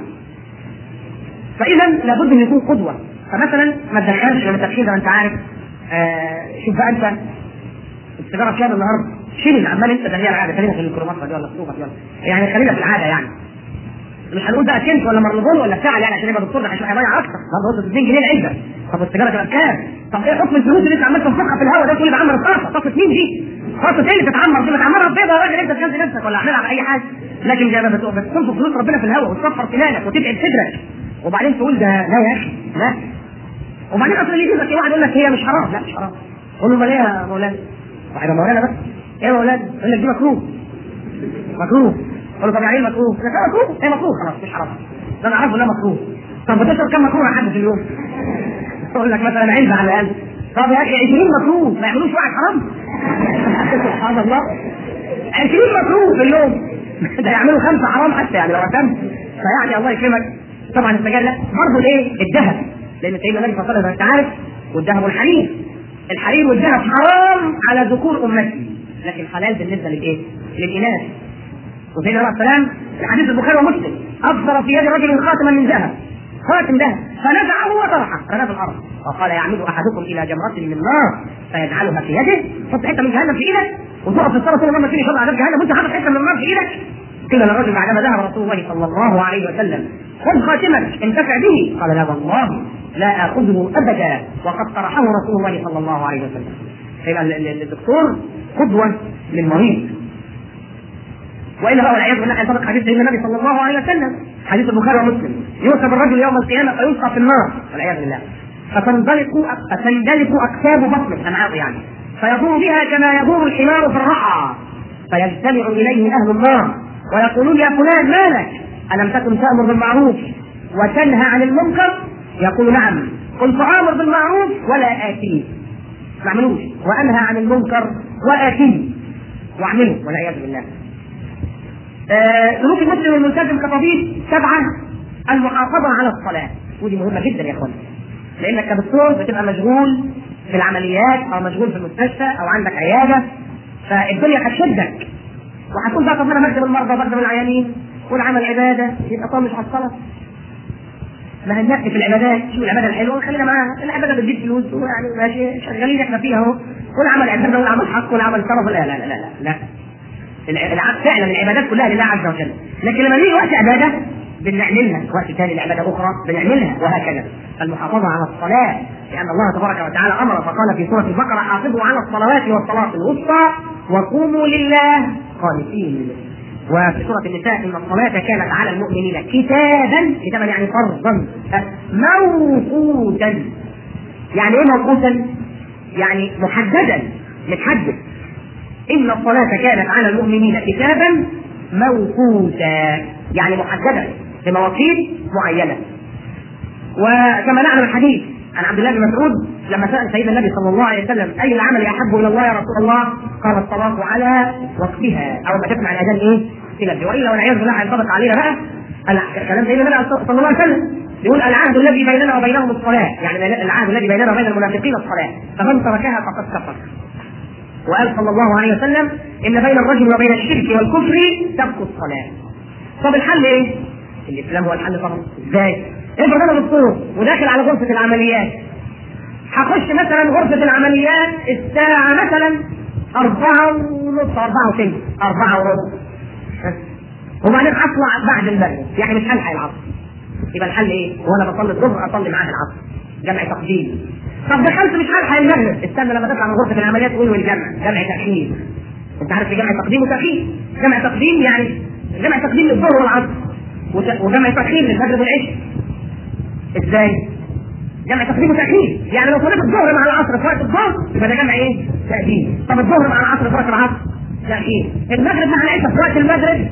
فاذا لابد ان يكون قدوه فمثلا ما تدخلش لما تدخين زي ما انت عارف آه شوف بقى انت السيجاره كام النهارده شيل عمال انت ده هي العاده خلينا في الميكرومات دي ولا الصوفه دي ولا يعني خلينا في العاده يعني مش هنقول بقى كنت ولا مرلبون ولا فعل يعني عشان يبقى دكتور ده هيضيع اكتر برضه 2 جنيه العلبه طب السيجاره تبقى بكام؟ طب ايه حكم الفلوس اللي انت عمال تنفخها في الهواء ده تقول بعمر الطاسه طاسه مين دي؟ طاسه ايه اللي تتعمر دي بتعمرها بيضه يا راجل انت تكنسل نفسك ولا اعملها باي حاجه لكن زي ما بتنفخ فلوس ربنا في الهواء وتصفر سنانك وتبعد صدرك وبعدين تقول ده لا يا اخي لا وبعدين اصلا يجي لك واحد يقول لك هي مش حرام لا مش حرام قول له امال ايه يا مولانا؟ واحد يا مولانا بس ايه يا مولانا؟ يقول لك دي مكروه مكروه قول له طب يعني ايه مكروه؟ يقول لك مكروه ايه مكروه خلاص مش حرام ده انا عارفه انها مكروه طب بتشرب كم مكروه يا حد في اليوم؟ يقول لك مثلا علبه على الاقل طب يا اخي 20 مكروه ما يعملوش واحد حرام سبحان الله 20 مكروه في اليوم ده يعملوا خمسه حرام حتى يعني لو اهتم فيعني الله يكرمك طبعا السجاير لا برضه الايه؟ الذهب لان سيدنا النبي صلى الله عليه وسلم انت عارف والذهب والحرير الحرير والذهب حرام على ذكور امتي لكن حلال بالنسبه للايه؟ للاناث وسيدنا عليه السلام الحديث البخاري ومسلم ابصر في يد رجل خاتما من ذهب خاتم ذهب فنزعه وطرحه رماه في الارض وقال يعمد احدكم الى جمرة من نار فيجعلها في يده حط حته من جهنم في ايدك وتقف في الصلاه طول ما تيجي عذاب جهنم وانت حاطط حته من النار في ايدك قيل للرجل بعدما ذهب رسول الله صلى الله عليه وسلم خذ خاتمك انتفع به قال لا والله لا اخذه ابدا وقد طرحه رسول الله صلى الله عليه وسلم يبقى الدكتور قدوه للمريض والا بقى والعياذ بالله ينطبق حديث سيدنا النبي صلى الله عليه وسلم حديث البخاري ومسلم يوسف الرجل يوم القيامه فيلقى في النار والعياذ بالله فتندلق فتندلق اكتاب بطنه امعاءه يعني فيدور بها كما يدور الحمار في الرحى فيجتمع اليه اهل النار ويقولون يا فلان مالك الم تكن تامر بالمعروف وتنهى عن المنكر يقول نعم كنت امر بالمعروف ولا اتيه ما اعملوش وانهى عن المنكر واتيه واعمله والعياذ بالله آه، سلوك المسلم الملتزم كطبيب سبعه المحافظه على الصلاه ودي مهمه جدا يا اخوان لانك كدكتور بتبقى مشغول في العمليات او مشغول في المستشفى او عندك عياده فالدنيا هتشدك وهتقول بقى طب انا بخدم المرضى بخدم العيانين والعمل عباده يبقى طنش على الصلاه ما هننقي في العبادات شو العباده الحلوه خلينا معاها العباده بتجيب فلوس ويعني ماشي شغالين احنا فيها اهو والعمل عباده والعمل حق والعمل شرف لا لا لا لا لا الع- فعلا العبادات كلها لله عز وجل لكن لما يجي وقت عباده بنعملها وقت ثاني لعباده اخرى بنعملها وهكذا المحافظه على الصلاه لان الله تبارك وتعالى امر فقال في سوره البقره حافظوا على الصلوات والصلاه الوسطى وقوموا لله قانتين وفي سورة النساء إن الصلاة كانت على المؤمنين كتابا كتابا يعني فرضا موقوتا يعني إيه موقوتا؟ يعني محددا متحدد إن الصلاة كانت على المؤمنين كتابا موقوتا يعني محددا بمواقيت معينة وكما نعلم الحديث عن عبد الله بن مسعود لما سأل سيدنا النبي صلى الله عليه وسلم أي العمل أحب إلى الله يا رسول الله؟ قال الصلاة على وقتها أو ما تسمع الأذان إيه؟ تلبي وإلا والعياذ بالله هينطبق علينا بقى ال- كلام سيدنا النبي صلى الله عليه وسلم يقول العهد الذي بيننا وبينهم الصلاة يعني العهد الذي بيننا وبين المنافقين الصلاة فمن تركها فقد كفر وقال صلى الله عليه وسلم ان بين الرجل وبين الشرك والكفر ترك الصلاه. طب الحل ايه؟ الاسلام هو الحل طبعا ازاي؟ افرض انا دكتور وداخل على غرفه العمليات هخش مثلا غرفه العمليات الساعه مثلا أربعة ونص أربعة وثلث أربعة وربع وبعدين أطلع بعد المغرب يعني مش هلحق العصر يبقى الحل إيه؟ وأنا بصلي الظهر أصلي معاه العصر جمع تقديم طب دخلت مش هلحق المغرب استنى لما تطلع من غرفة العمليات قول والجمع جمع تأخير أنت عارف في جمع تقديم وتأخير جمع تقديم يعني جمع تقديم للظهر والعصر وت- وجمع تأخير للمغرب والعشاء ازاي؟ جمع تقديم وتأخير، يعني لو صليت الظهر مع العصر في وقت الظهر يبقى ده جمع ايه؟ تأخير، طب الظهر مع العصر في وقت العصر تأخير، المغرب مع العشاء في وقت المغرب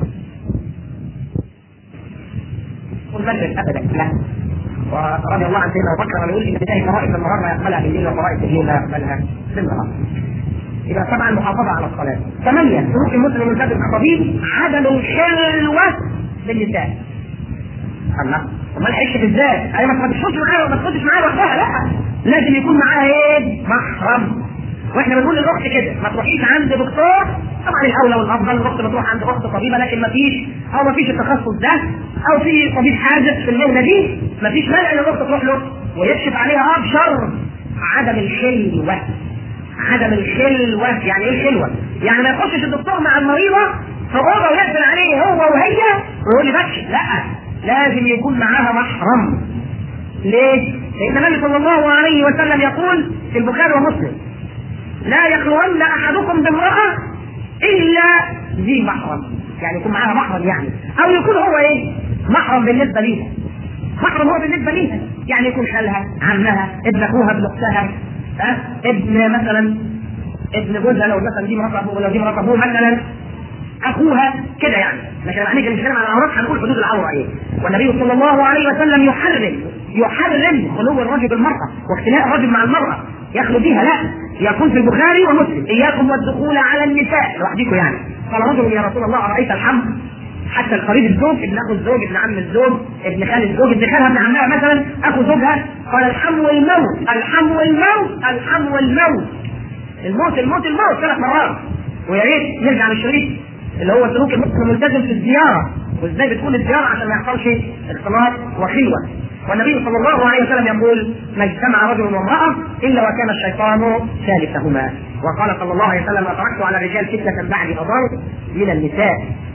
والمغرب ابدا لا ورضي الله عن سيدنا ابو بكر لما يقول ان بدايه فرائض النهار لا يقبلها بالليل وفرائض الليل لا يقبلها بالنهار. يبقى طبعا المحافظه على الصلاه. ثمانيه سلوك المسلم الملتزم كطبيب عدم الخلوه بالنساء. الله امال العيش ازاي؟ ايوه ما تخدش معاها ما تخدش معاها لوحدها لا لازم يكون معاها ايه؟ محرم واحنا بنقول للاخت كده ما تروحيش عند دكتور طبعا الاولى والافضل الاخت بتروح عند اخت طبيبه لكن ما فيش او ما فيش التخصص ده او في طبيب حاجز في المهنه دي ما فيش مانع ان الاخت تروح له ويكشف عليها ابشر عدم الخلوه عدم الخلوه يعني ايه الخلوه؟ يعني ما يخشش الدكتور مع المريضه في اوضه ويقفل عليه هو وهي ويقول لي بكشف لا لازم يكون معاها محرم ليه؟ لأن النبي صلى الله عليه وسلم يقول في البخاري ومسلم لا يخلون أحدكم بامرأة إلا ذي محرم يعني يكون معاها محرم يعني أو يكون هو إيه؟ محرم بالنسبة ليها محرم هو بالنسبة ليها يعني يكون خالها عمها ابن أخوها ابن أختها ها ابن مثلا ابن جوزها لو مثلا دي مرات أبوه ولا دي مرات أبوه مثلا اخوها كده يعني لكن يعني مش كلام عن العورات هنقول حدود العوره ايه والنبي صلى الله عليه وسلم يحرم يحرم خلو الرجل بالمراه واختلاء الرجل مع المراه يخلو بها لا يقول في البخاري ومسلم اياكم والدخول على النساء لوحدكم يعني قال رجل يا رسول الله ارايت الحمد حتى القريب الزوج ابن اخو الزوج ابن عم الزوج ابن خال الزوج ابن خالها ابن عمها مثلا اخو زوجها قال الحم والموت الحم والموت الحم والموت الموت الموت الموت ثلاث مرات ويا ريت نرجع للشريط اللي هو سلوك المسلم الملتزم في الزياره وازاي بتكون الزياره عشان ما يحصلش اختلاط وخلوه والنبي صلى الله عليه وسلم يقول ما اجتمع رجل وامراه الا وكان الشيطان ثالثهما وقال صلى الله عليه وسلم تركت على الرجال فتنه بعد اضر من النساء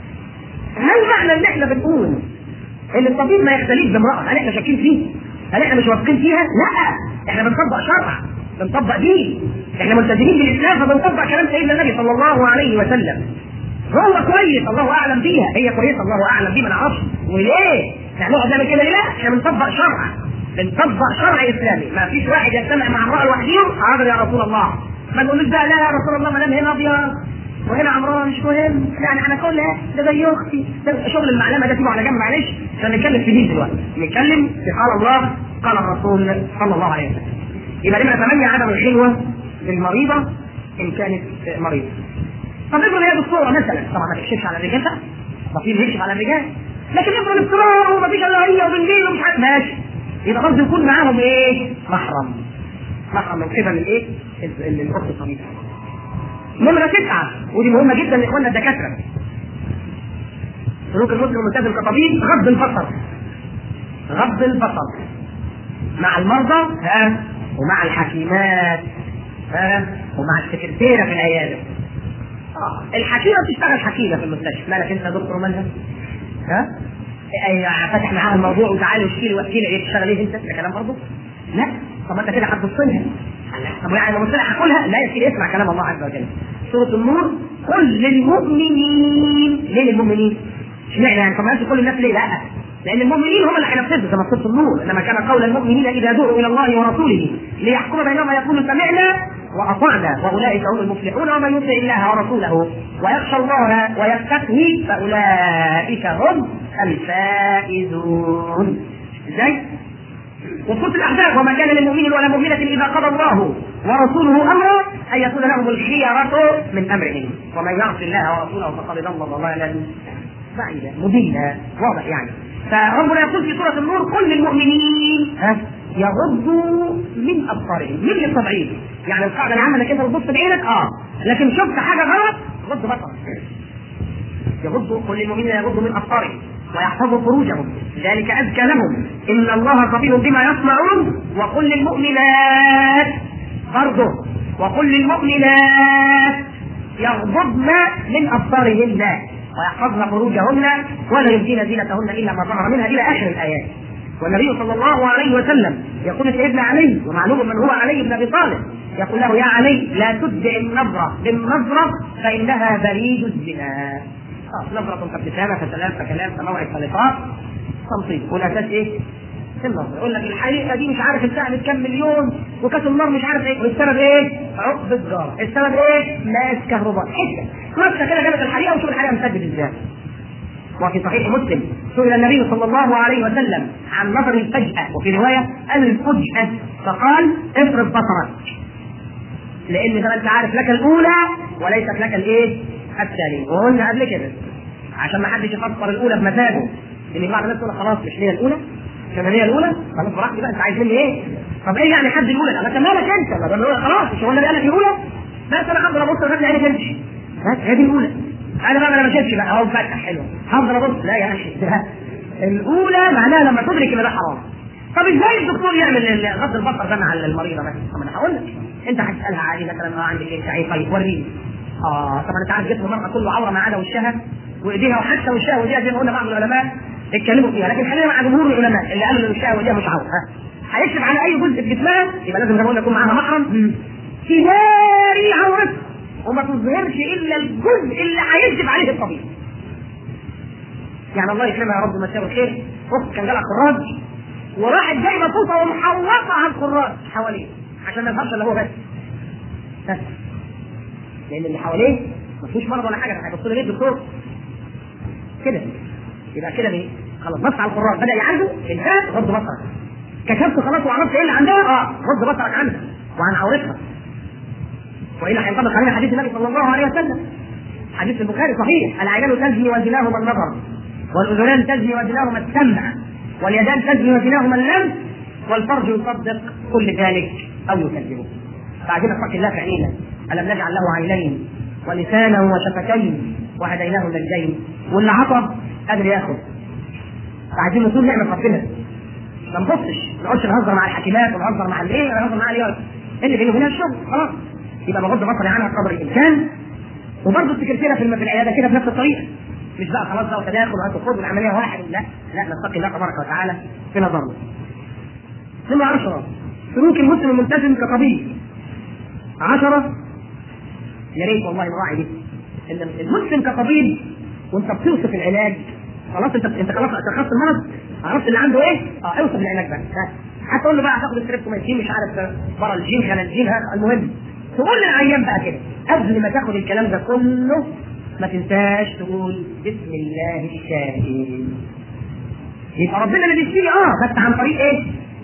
هل معنى اللي احنا بنقول ان الطبيب ما يختلف بامراه هل احنا شاكين فيه؟ هل احنا مش واثقين فيها؟ لا احنا بنطبق شرع بنطبق دين احنا ملتزمين بالاسلام فبنطبق كلام سيدنا النبي صلى الله عليه وسلم هو كويس الله اعلم بيها هي كويسه الله اعلم بيها ما نعرفش وليه؟ احنا نقعد نعمل كده ليه؟ لا احنا بنطبق شرع بنطبق شرع اسلامي ما فيش واحد يجتمع مع امراه لوحدهم حاضر يا رسول الله ما نقولوش بقى لا يا رسول الله ما دام هنا ابيض وهنا عمران مش مهم يعني انا كلها ده زي اختي ده شغل المعلمه ده سيبه على جنب معلش عشان نتكلم في دين دلوقتي نتكلم في قال الله قال الرسول صلى الله عليه وسلم يبقى نمرة ثمانية عدم الخلوة للمريضة إن كانت مريضة طب افرض هي دكتورة مثلا طبعا ما تكشفش على الرجال بقى طبيب يكشف على الرجال لكن افرض اضطرار ومفيش الا هي وبالليل ومش عارف ماشي يبقى برضه يكون معاهم ايه؟ محرم محرم من قبل الايه؟ الاخت الطبيبة نمرة تسعة ودي مهمة جدا لاخواننا الدكاترة سلوك المسلم الملتزم كطبيب غض البصر غض البصر مع المرضى ها ومع الحكيمات ها ومع السكرتيرة في العيادة آه. الحكيمة بتشتغل حكيمة في المستشفى مالك انت دكتور مالها ها ايوه فاتح معاها الموضوع وتعالي واشكي لي واحكي لي ايه تشتغل ايه انت ده كلام برضه لا طب انت كده هتبص لها طب يعني لو قلت لها هاكلها لا يا سيدي اسمع كلام الله عز وجل سورة النور قل للمؤمنين ليه للمؤمنين؟ اشمعنى يعني طب ما كل الناس ليه؟ لا لان المؤمنين هم اللي هينفذوا كما سوره النور انما كان قول المؤمنين اذا دعوا الى الله ورسوله ليحكم بينهم يقولوا سمعنا واطعنا واولئك هم المفلحون ومن يطع الله ورسوله ويخشى الله ويتقي فاولئك هم الفائزون ازاي؟ وسوره الاحزاب وما كان للمؤمن ولا مؤمنه اذا قضى الله ورسوله امرا ان يكون لهم الخيره من امرهم ومن يعص الله ورسوله فقد ضل ضلالا بعيدا مبينا واضح يعني فربنا يقول في سوره النور كل المؤمنين ها يغضوا من ابصارهم من التبعيد يعني القاعده العامه انك انت تبص بعينك اه لكن شفت حاجه غلط غض بصرك يغضوا كل المؤمنين يغضوا من ابصارهم ويحفظوا فروجهم ذلك ازكى لهم ان الله خبير بما يصنعون وقل للمؤمنات برضه وقل للمؤمنات يغضضن من ابصارهن ويحفظن فروجهن ولا يبدين زينتهن الا ما ظهر منها الى اخر الايات والنبي صلى الله عليه وسلم يقول سيدنا علي ومعلوم من هو علي بن ابي طالب يقول له يا علي لا تتبع النظره بالنظره فانها بريد الزنا نظرة كابتسامة فسلام فكلام فموعد فلقاء تنصيب والاساس ايه؟ في النظر يقول لك الحقيقه دي مش عارف انتهت كام مليون وكاس النار مش عارف ايه والسبب ايه؟ عقد جاره السبب ايه؟ ماس كهرباء حته نفسها كده جابت الحقيقه وشوف الحقيقه مسدد ازاي وفي صحيح مسلم سئل النبي صلى الله عليه وسلم عن نظر الفجأة وفي رواية الفجأة فقال افرض بصرك لأن زي ما أنت عارف لك الأولى وليست لك الإيه؟ الثانية وقلنا قبل كده عشان ما حدش يفسر الأولى بمزاجه لأن بعض الناس تقول خلاص مش هي الأولى عشان هي الأولى خلاص براحتي بقى أنت عايز مني إيه؟ طب إيه يعني حد الأولى؟ لكن مالك أنت؟ ما الأولى خلاص مش هو النبي قال لك الأولى؟ بس أنا هفضل أبص لغاية عيني تمشي بس هي دي الأولى انا بقى ما شفتش بقى اهو فتح حلو هفضل ابص لا يا اخي ده الاولى معناها لما تدرك ان ده حرام طب ازاي الدكتور يعمل غض البصر ده مع المريضه مثلا طب انا هقول لك انت هتسالها عادي مثلا اه عندك ايه تعيب طيب وريني اه طب انت عارف جسم المراه كله عوره ما عدا وشها وايديها وحتى وشها وايديها زي ما قلنا بعض العلماء اتكلموا فيها لكن خلينا مع جمهور العلماء اللي قالوا ان وشها وايديها مش عوره ها هيكشف على اي جزء في جسمها يبقى لازم زي ما قلنا يكون معاها محرم تداري عورتها وما تظهرش الا الجزء اللي هيكذب عليه الطبيب. يعني الله يكرمها يا رب مساء الخير اخت كان جالها خراج وراحت جايبه فوطه ومحوطه على الخراج حواليه عشان ما يظهرش الا هو بس. بس لان اللي حواليه ما فيهوش مرض ولا حاجه هيبص ليه الدكتور كده يبقى كده ايه؟ خلاص بص على الخراج بدا يعالجه انتهى غض بصرك كشفت خلاص وعرفت ايه اللي عندها اه غض بصرك عنها وعن عورتها والا هينطبق علينا حديث النبي صلى الله عليه وسلم حديث البخاري صحيح العينان تزني وزناهما النظر والاذنان تزني وزناهما السمع واليدان تزني وزناهما اللمس والفرج يصدق كل ذلك او يكذبه فعجبنا اتق الله في عينينا الم نجعل له عينين ولسانا وشفتين وهديناه النجدين واللي عطى قادر ياخذ فعايزين نقول نعمه ربنا ما نبصش ما نقعدش نهزر مع الحكيمات ونهزر مع الايه ونهزر مع اليوم اللي بينه وبينها الشغل خلاص يبقى بغض بصري عنها قدر الامكان وبرضه السكرتيره في العياده كده بنفس الطريقه مش بقى خلاص بقى تداخل وهتخرج العمليه واحد لا لا نتقي الله تبارك وتعالى في نظرنا. ثم عشرة سلوك المسلم الملتزم كطبيب. عشرة يا ريت والله نراعي دي ان المسلم كطبيب وانت بتوصف العلاج خلاص انت انت خلاص شخصت المرض عرفت اللي عنده ايه؟ اه اوصف العلاج بقى هتقول له بقى هتاخد الستريبتوميسين مش عارف بره الجين خلال هذا المهم تقول للعيان بقى كده قبل ما تاخد الكلام ده كله ما تنساش تقول بسم الله الشافي يبقى ربنا اللي بيشفيه اه بس عن طريق ايه؟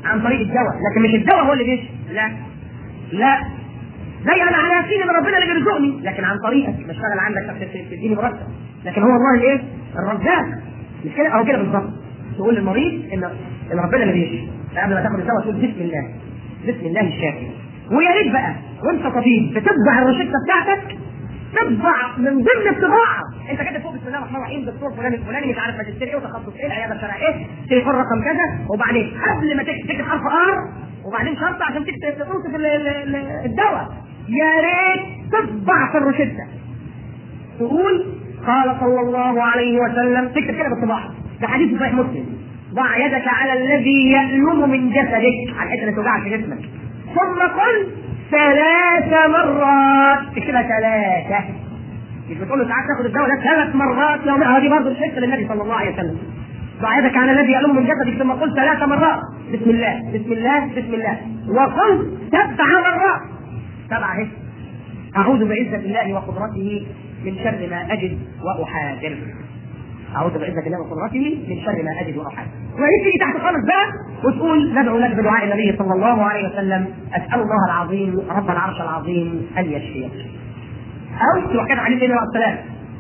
عن طريق الدواء لكن مش الدواء هو اللي بيشفي لا لا زي انا على يقين ان ربنا اللي بيرزقني لكن عن طريقك بشتغل عندك عشان تديني مرتب لكن هو الله الايه؟ الرزاق مش كده او كده بالظبط تقول للمريض ان ان ربنا اللي بيشفي قبل ما تاخد الدواء تقول بسم الله بسم الله الشافي ويا ريت بقى وانت طبيب بتطبع الروشته بتاعتك تطبع من ضمن الطباعه انت كده فوق بسم الله الرحمن الرحيم دكتور فلان الفلاني مش عارف ماجستير ايه وتخصص ايه العياده بتاعها ايه تليفون رقم كذا وبعدين قبل ما تكتب تكتب حرف ار وبعدين شرطه عشان تكتب توصف ال- ال- ال- الدواء يا ريت تطبع في الروشته تقول قال صلى الله عليه وسلم تكتب كده بالطباعه ده حديث صحيح مسلم ضع يدك على الذي يألم من جسدك على الحته اللي توجعك في جسمك ثم قل ثلاث مرات تكتبها ثلاثة مش بتقول له تعال تاخد الدواء ده ثلاث مرات يوم هذه برضه الحته للنبي صلى الله عليه وسلم ضع يدك على الذي يألم من جسدك ثم قل ثلاث مرات بسم الله بسم الله بسم الله وقل سبع مرات سبعة اهي أعوذ بعزة الله وقدرته من شر ما أجد وأحاذر أعوذ بعزة الله وقدرته من شر ما أجد وأحاذر ويجي تحت خالص بقى وتقول ندعو لك بدعاء النبي صلى الله عليه وسلم أسأل الله العظيم رب العرش العظيم أن يشفيك أو وكان عليه الصلاة والسلام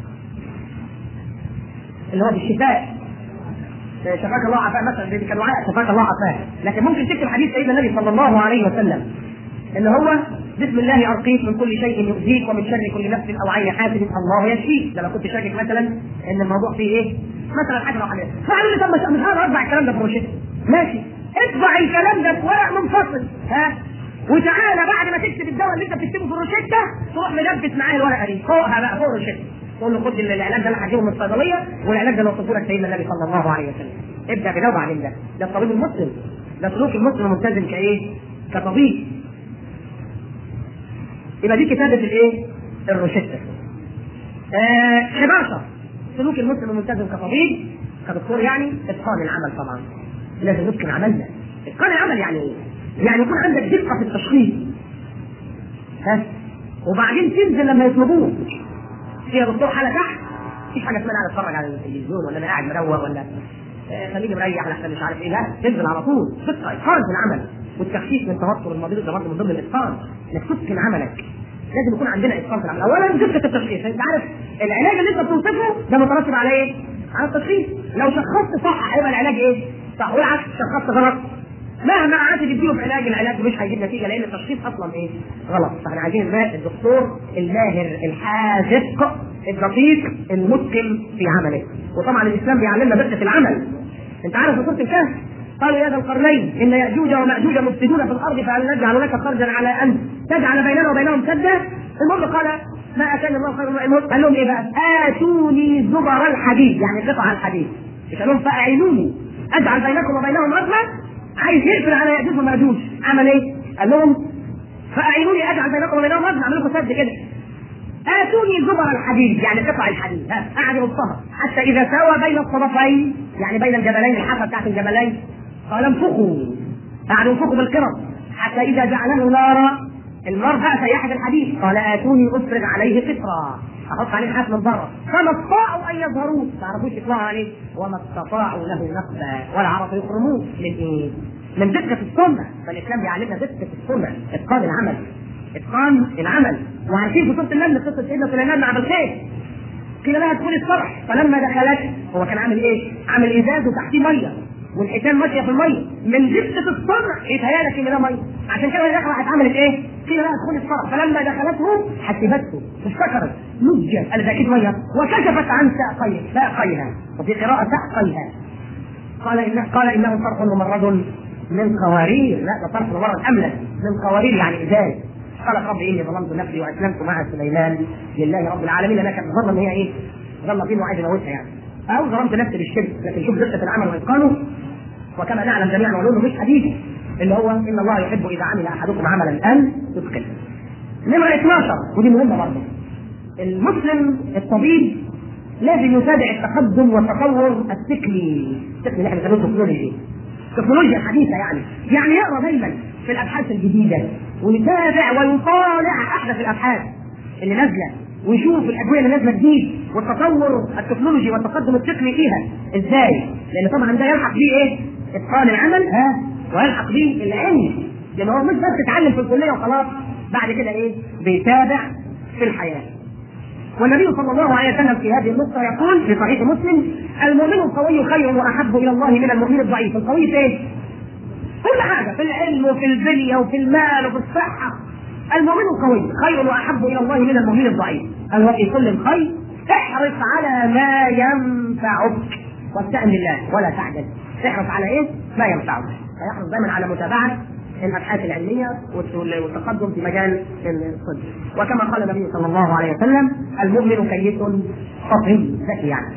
اللي هو بالشفاء شفاك الله عافاه مثلا دي كان دعاء شفاك الله عافاه لكن ممكن تكتب حديث سيدنا النبي صلى الله عليه وسلم اللي هو بسم الله ارقيك من كل شيء يؤذيك ومن شر كل نفس او عين حاسد الله يشفيك ده لو كنت شاكك مثلا ان الموضوع فيه ايه؟ مثلا حاجه لو حاجه فقالوا لي طب مش مش هقدر اطبع الكلام ده في روشته ماشي اطبع الكلام ده في ورق منفصل ها وتعالى بعد ما تكتب الدواء اللي انت بتكتبه في الروشته تروح ملبس معاه الورقه دي فوقها بقى فوق الروشته تقول له خد العلاج ده انا هجيبه من الصيدليه والعلاج ده اللي وصفه لك سيدنا النبي صلى الله عليه وسلم ابدا بده وبعدين ده ده الطبيب المسلم ده سلوك المسلم الملتزم كايه؟ كطبيب يبقى دي كتابه الايه؟ الروشته. آه 11 سلوك المسلم الملتزم كطبيب كدكتور يعني اتقان العمل طبعا. لازم نتقن عملنا. اتقان العمل يعني ايه؟ يعني يكون عندك دقه في التشخيص. ها؟ وبعدين تنزل لما يطلبوك. في يا دكتور حاله تحت مفيش حاجه اسمها انا اتفرج على التلفزيون ولا انا قاعد مروق ولا آه، خليني مريح لحسن مش عارف ايه لا تنزل على طول دقه اتقان في العمل والتخفيف من توتر المريض ده برضه من ضمن الاتقان انك تتقن عملك لازم يكون عندنا اتقان في العمل اولا دقه التشخيص انت عارف العلاج اللي انت بتوصفه ده مترتب على ايه؟ على التشخيص لو شخصت صح هيبقى العلاج ايه؟ صح والعكس شخصت غلط مهما قعدت تديله في علاج العلاج مش هيجيب نتيجه لان التشخيص اصلا ايه؟ غلط فاحنا عايزين الما- الدكتور الماهر الحاذق الدقيق المتقن في عمله وطبعا الاسلام بيعلمنا دقه العمل انت عارف في سوره الكهف قالوا يا ذا القرنين ان ياجوج وماجوج مفسدون في الارض فهل نجعل لك خرجا على ان تجعل بيننا وبينهم سدا المهم قال ما اتاني الله خير من الموت قال لهم ايه بقى؟ اتوني زبر الحديد يعني قطع الحديد قال لهم فاعينوني اجعل بينكم وبينهم رجلا عايز يقفل على ياجوج وماجوج عمل ايه؟ قال لهم فاعينوني اجعل بينكم وبينهم رجلا اعمل لكم سد كده اتوني زبر الحديد يعني قطع الحديد ها قعد يبصها حتى اذا ساوى بين الصدفين يعني بين الجبلين الحافه بتاعت الجبلين قال انفخوا قعدوا ينفخوا بالقرب حتى اذا جعله نارا النار بقى سيحت الحديد قال اتوني افرغ عليه قطرا احط عليه حاف من بره فما استطاعوا ان يظهروه ما عرفوش يطلعوا عليه وما استطاعوا له نقبا ولا عرفوا يخرموه من ايه؟ من دقه السنه فالاسلام بيعلمنا دقه السنه اتقان العمل اتقان العمل وعارفين في سوره النمل قصه سيدنا سليمان مع بلقيس قيل لها ادخلي الصرح فلما دخلت هو كان عامل ايه؟ عامل ازاز وتحتيه ميه والحيتان ماشيه في الميه من دقه الصرح يتهيألك ان ده ميه عشان كده وهي داخله عملت ايه؟ قيل لها ادخلي الصرح فلما دخلته حسبته وافتكرت نجت قال ده اكيد ميه وكشفت عن ساقيها ساقيها وفي قراءه ساقيها قال إن قال انه صرح ممرد من قوارير لا ده صرح ممرد املس من قوارير يعني ازاز قالت رب اني ظلمت نفسي واسلمت مع سليمان لله رب العالمين لانها كانت ظن ان هي ايه؟ ظن فيه وعايز يموتها يعني او ظلمت نفسي بالشرك لكن شوف دقه العمل واتقانه وكما نعلم جميعا ونقول مش حديث اللي هو ان الله يحب اذا عمل احدكم عملا ان يتقنه. نمره 12 ودي مهمه برضه. المسلم الطبيب لازم يتابع التقدم والتطور التقني، التقني اللي احنا بنسميه التكنولوجي. التكنولوجيا الحديثه يعني، يعني يقرا دايما في الابحاث الجديده ويتابع ويطالع احدث الابحاث اللي نازله ويشوف الادويه اللي نازله جديد والتطور التكنولوجي والتقدم التقني فيها ازاي؟ لان طبعا ده يلحق فيه ايه؟ اتقان العمل ها ويلحق به العلم لان هو مش بس اتعلم في الكليه وخلاص بعد كده ايه بيتابع في الحياه والنبي صلى الله عليه وسلم في هذه النقطه يقول في صحيح مسلم المؤمن القوي خير واحب الى الله من المؤمن الضعيف القوي في ايه؟ كل حاجه في العلم وفي البنيه وفي المال وفي الصحه المؤمن القوي خير واحب الى الله من المؤمن الضعيف قال وفي كل خير احرص على ما ينفعك واستعن بالله ولا تعجل احرص على ايه؟ ما ينفعك فيحرص دائما على متابعه الابحاث العلميه والتقدم في مجال الطب وكما قال النبي صلى الله عليه وسلم المؤمن كيس فطري ذكي يعني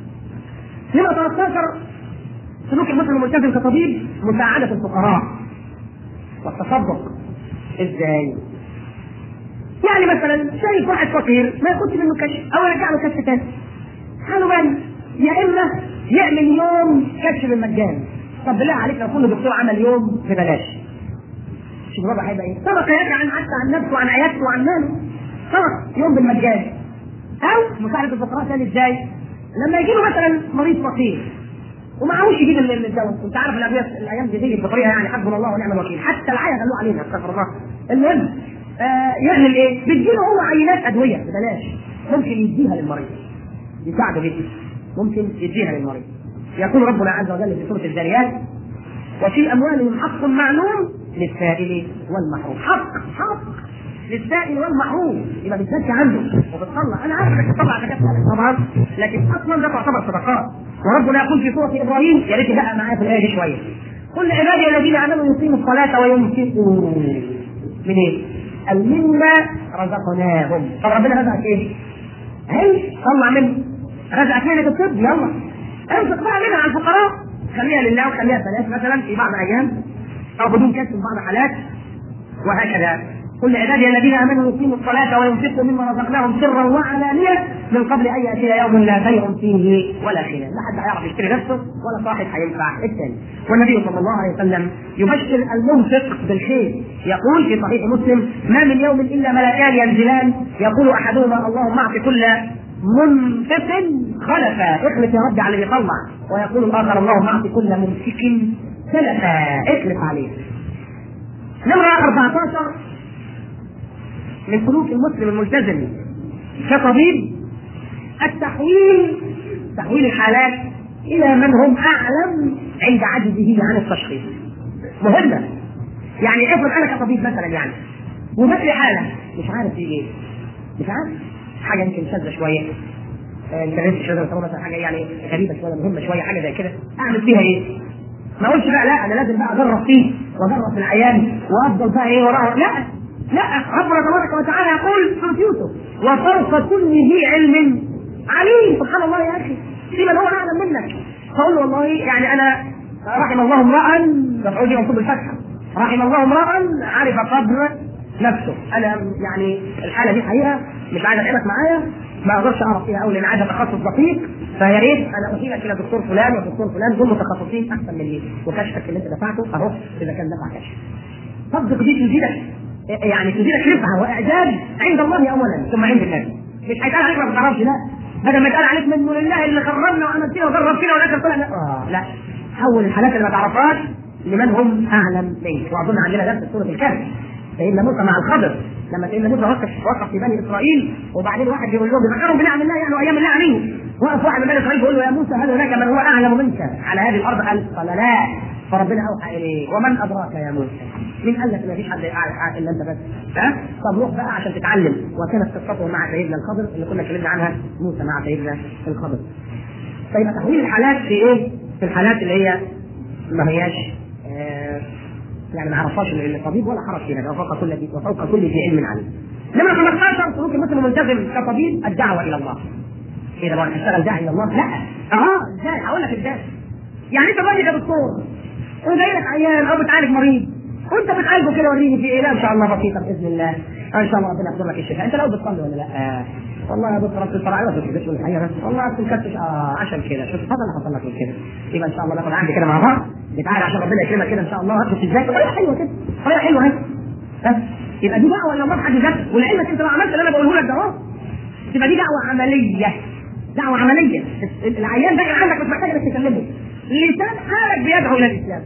لما 13 سلوك المسلم الملتزم كطبيب مساعدة الفقراء والتصدق ازاي؟ يعني مثلا شايف واحد فقير ما ياخدش منه كشف او يرجع له كشف تاني حاله بالي يا اما يعمل يوم كشف بالمجان طب بالله عليك لو كل دكتور عمل يوم ببلاش شوف الوضع هيبقى ايه؟ صدقه يرجع عن حتى عن نفسه وعن عيادته وعن ماله صدقه يوم بالمجان او مساعده الفقراء ثاني ازاي؟ لما يجي له مثلا مريض فقير ومعهوش يجيب الدواء انت عارف الادويه الايام دي بتيجي بطريقه يعني حسبنا الله ونعم الوكيل حتى العيا قالوا علينا استغفر الله المهم آه يعمل ايه؟ بتجيله هو عينات ادويه ببلاش ممكن يديها للمريض يساعده بيها ممكن يديها للمريض يقول ربنا عز وجل في سوره الذاريات وفي اموالهم حق معلوم للسائل والمحروم حق حق للسائل والمحروم يبقى بتزكي عنده وبتطلع انا عارف انك تطلع زكاه طبعا لكن اصلا ده تعتبر صدقات وربنا يقول في سوره ابراهيم يا ريت بقى معايا في الايه دي شويه قل عبادي الذين امنوا يقيموا الصلاه وينفقوا من ايه؟ قال مما رزقناهم طب ربنا رزقك ايه؟ هل طلع منه رزقك مهنه الطب يلا انفق بقى منها على الفقراء خليها لله وخليها بلاش مثلا في بعض ايام او بدون كسب في بعض حالات وهكذا قل عبادي الذين امنوا يقيموا الصلاه وينفقوا مما رزقناهم سرا وعلانيه من قبل ان ياتي يوم لا بيع فيه ولا خلال، لا حد هيعرف يشتري نفسه ولا صاحب هينفع الثاني. والنبي صلى الله عليه وسلم يبشر المنفق بالخير، يقول في صحيح مسلم: ما من يوم الا ملكان ينزلان يقول احدهما اللهم اعط كل منفق خلفا، اخلف يا رب على اللي يطلع، ويقول الاخر اللهم اعط كل ممسك سلفا، اخلف عليه. نمرة 14 من سلوك المسلم الملتزم كطبيب التحويل تحويل الحالات الى من هم اعلم عند عجزه عن التشخيص مهمه يعني افرض انا كطبيب مثلا يعني وجات لي حاله مش عارف في ايه مش عارف حاجه يمكن شاذه شويه انت شويه مثلا حاجه يعني غريبه شويه مهمه شويه حاجه زي كده اعمل فيها ايه؟ ما اقولش بقى لا انا لازم بقى اجرب فيه واجرب في العيان وافضل بقى ايه وراه لا لا ربنا تبارك وتعالى يقول سورة يوسف وفوق كل ذي علم عليم سبحان الله يا اخي في من هو اعلم منك فقول له والله يعني انا رحم الله امرا مفعول به منصوب الفتحه رحم الله امرا عرف قدر نفسه انا يعني الحاله دي حقيقه مش عايز اتعبك معايا ما اقدرش اعرف فيها قوي لان عايز تخصص دقيق فيا ريت انا اشيلك الى دكتور فلان ودكتور فلان دول متخصصين احسن مني وكشفك اللي انت دفعته اهو اذا كان دفع كشف صدق دي تزيدك يعني تزيدك رفعه واعجاب عند الله اولا ثم عند الناس مش هيتقال عليك ما بتعرفش لا بدل ما يتقال عليك منه لله اللي خرجنا وعمل فينا وجرب فينا والاخر طلع لا آه لا حول الحالات اللي ما تعرفهاش لمن هم اعلم منك واظن عندنا درس في سوره الكهف سيدنا موسى مع الخضر لما سيدنا موسى وقف وقف في بني اسرائيل وبعدين واحد يقول لهم بيفكروا بنعم الله يعني وايام الله عليهم وقف واحد من بني اسرائيل بيقول له يا موسى هل هناك من هو اعلم منك على هذه الارض قال قال لا فربنا اوحى اليه ومن ادراك يا موسى مين قال لك ما فيش حد اعلم الا انت بس ها طب روح بقى عشان تتعلم وكانت قصته مع سيدنا الخضر اللي كنا اتكلمنا عنها موسى مع سيدنا الخضر طيب تحويل الحالات في ايه؟ في الحالات اللي هي ما هياش آه يعني ما عرفهاش الطبيب ولا حرج فيها وفوق كل ذي وفوق كل ذي علم عليم. انما 15 سلوك المسلم الملتزم كطبيب الدعوه الى الله. اذا ما هتشتغل داعي الى الله لا اه ازاي هقول لك ازاي. يعني انت راجل يا دكتور وجاي لك عيان او بتعالج مريض وانت بتعالجه كده وريني في ايه لا ان شاء الله بسيطه باذن الله ان شاء الله ربنا يقدر لك الشفاء انت لو بتصلي ولا لا آه. والله يا دكتور رب الفرع ما تكتبش ولا حاجه والله اصل كتش اه عشان كده شوف هذا اللي حصل لك من كده يبقى ان شاء الله ناخد عندي كده مع بعض نتعالى عشان ربنا يكرمك كده ان شاء الله هتبقى ازاي طريقه حلوه كده طريقه حلوه اهي ها يبقى دي دعوه الى الله بحد ذاتها ولعلمك انت لو عملت اللي انا بقوله لك ده اهو تبقى دي دعوه عمليه دعوه عمليه العيان ده عندك مش محتاج انك تكلمه لسان حالك بيدعو الى الاسلام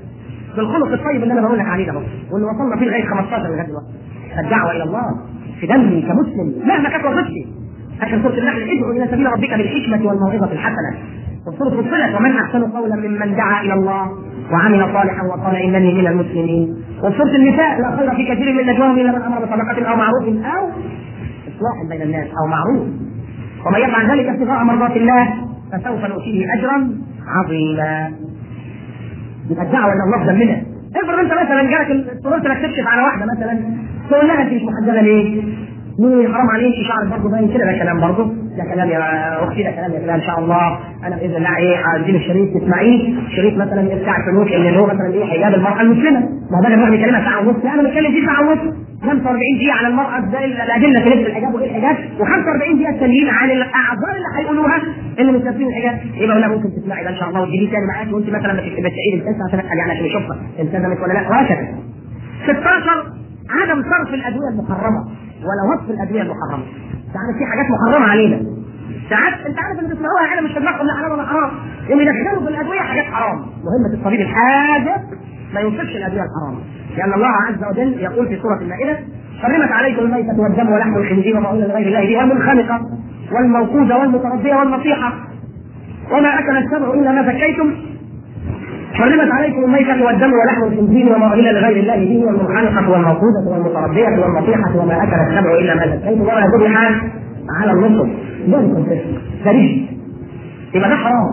بالخلق الطيب اللي انا بقول لك عليه ده واللي وصلنا فيه لغايه 15 لغايه دلوقتي الدعوه الى الله في دمي كمسلم مهما كانت وظيفتي عشان سوره النحل ادعو الى سبيل ربك بالحكمه والموعظه الحسنه وسوره فصلت ومن احسن قولا ممن دعا الى الله وعمل صالحا وقال انني من المسلمين وسوره النساء لا خير في كثير من نجواهم الا من امر بصدقه او معروف او اصلاح بين الناس او معروف ومن يفعل ذلك ابتغاء مرضات الله فسوف نؤتيه اجرا عظيما يبقى الدعوه الى الله ذنبنا افرض انت مثلا جالك اضطررت انك تكشف على واحده مثلا تقول لها انت مش محجبه ليه؟ مين حرام عليك شعرك برضه باين كده ده كلام برضه ده كلام يا اختي ده كلام يا فلان ان شاء الله انا باذن الله ايه هديله الشريط تسمعيه شريط مثلا بتاع الفلوس اللي هو مثلا ايه حجاب المراه المسلمه ما هو بدل ما بيكلمها ساعه ونص لا انا بتكلم فيه ساعه ونص 45 دقيقه على المراه ازاي الادله في لبس الحجاب وايه الحجاب و45 دقيقه التانيين عن الاعذار اللي هيقولوها اللي مش لابسين الحجاب يبقى ولا ممكن تسمعي ده ان شاء الله وتجيبيه تاني معاك وانت مثلا بتعيد القصه عشان يعني عشان يشوفها التزمت ولا لا وهكذا 16 عدم صرف الادويه المحرمه ولا وصف الادويه المحرمه تعرف في حاجات محرمه علينا ساعات انت عارف اللي بتسمعوها انا مش في دماغهم لا حلال ولا حرام يوم يدخلوا في الادويه حاجات حرام مهمه الطبيب الحاذق ما يوصفش الادويه الحرام لان الله عز وجل يقول في سوره المائده حرمت عليكم الميتة والدم ولحم الخنزير وما أهل لغير الله بها منخنقة والموقوذة والمتربية والنصيحة وما أكل السبع إلا ما زكيتم حرمت عليكم الميتة والدم ولحم الخنزير وما أهل لغير الله به والمنخنقة والموقوذة والمتربية والنصيحة وما أكل السبع إلا ما زكيتم وما ذبح على النصب ذلك ده رجل يبقى ده حرام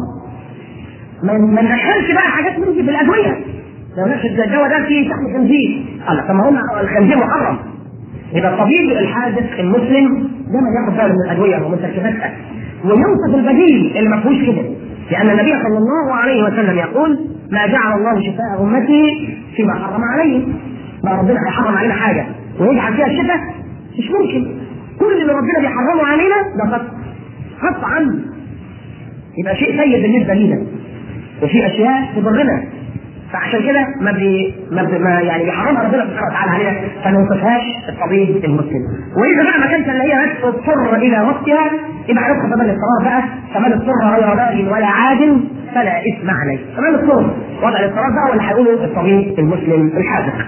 ما ما ندخلش بقى حاجات من دي في الادويه لو نفس الدواء ده فيه شحم خنزير قال طب ما هو الخنزير محرم يبقى الطبيب الحادث المسلم دايما ياخد باله من الادويه ومستشفياتها ويوصف البديل اللي ما فيهوش كده لان النبي صلى الله عليه وسلم يقول ما جعل الله شفاء امتي فيما حرم عليه ما ربنا هيحرم علينا حاجه ويجعل فيها الشفاء مش ممكن كل اللي ربنا بيحرمه علينا ده قطع قطعا يبقى شيء سيء بالنسبه لنا وفي اشياء تضرنا فعشان كده ما بي ما, بي ما يعني بيحرمها ربنا سبحانه وتعالى علينا فما يوصفهاش الطبيب المسلم واذا بقى ما كانش اللي هي بس اضطر الى وقتها يبقى هندخل كمان الاضطرار بقى كمان اضطر غير باغ ولا عاد فلا اثم عليه كمان اضطر وضع الاضطرار ده هو اللي هيقوله الطبيب المسلم الحاذق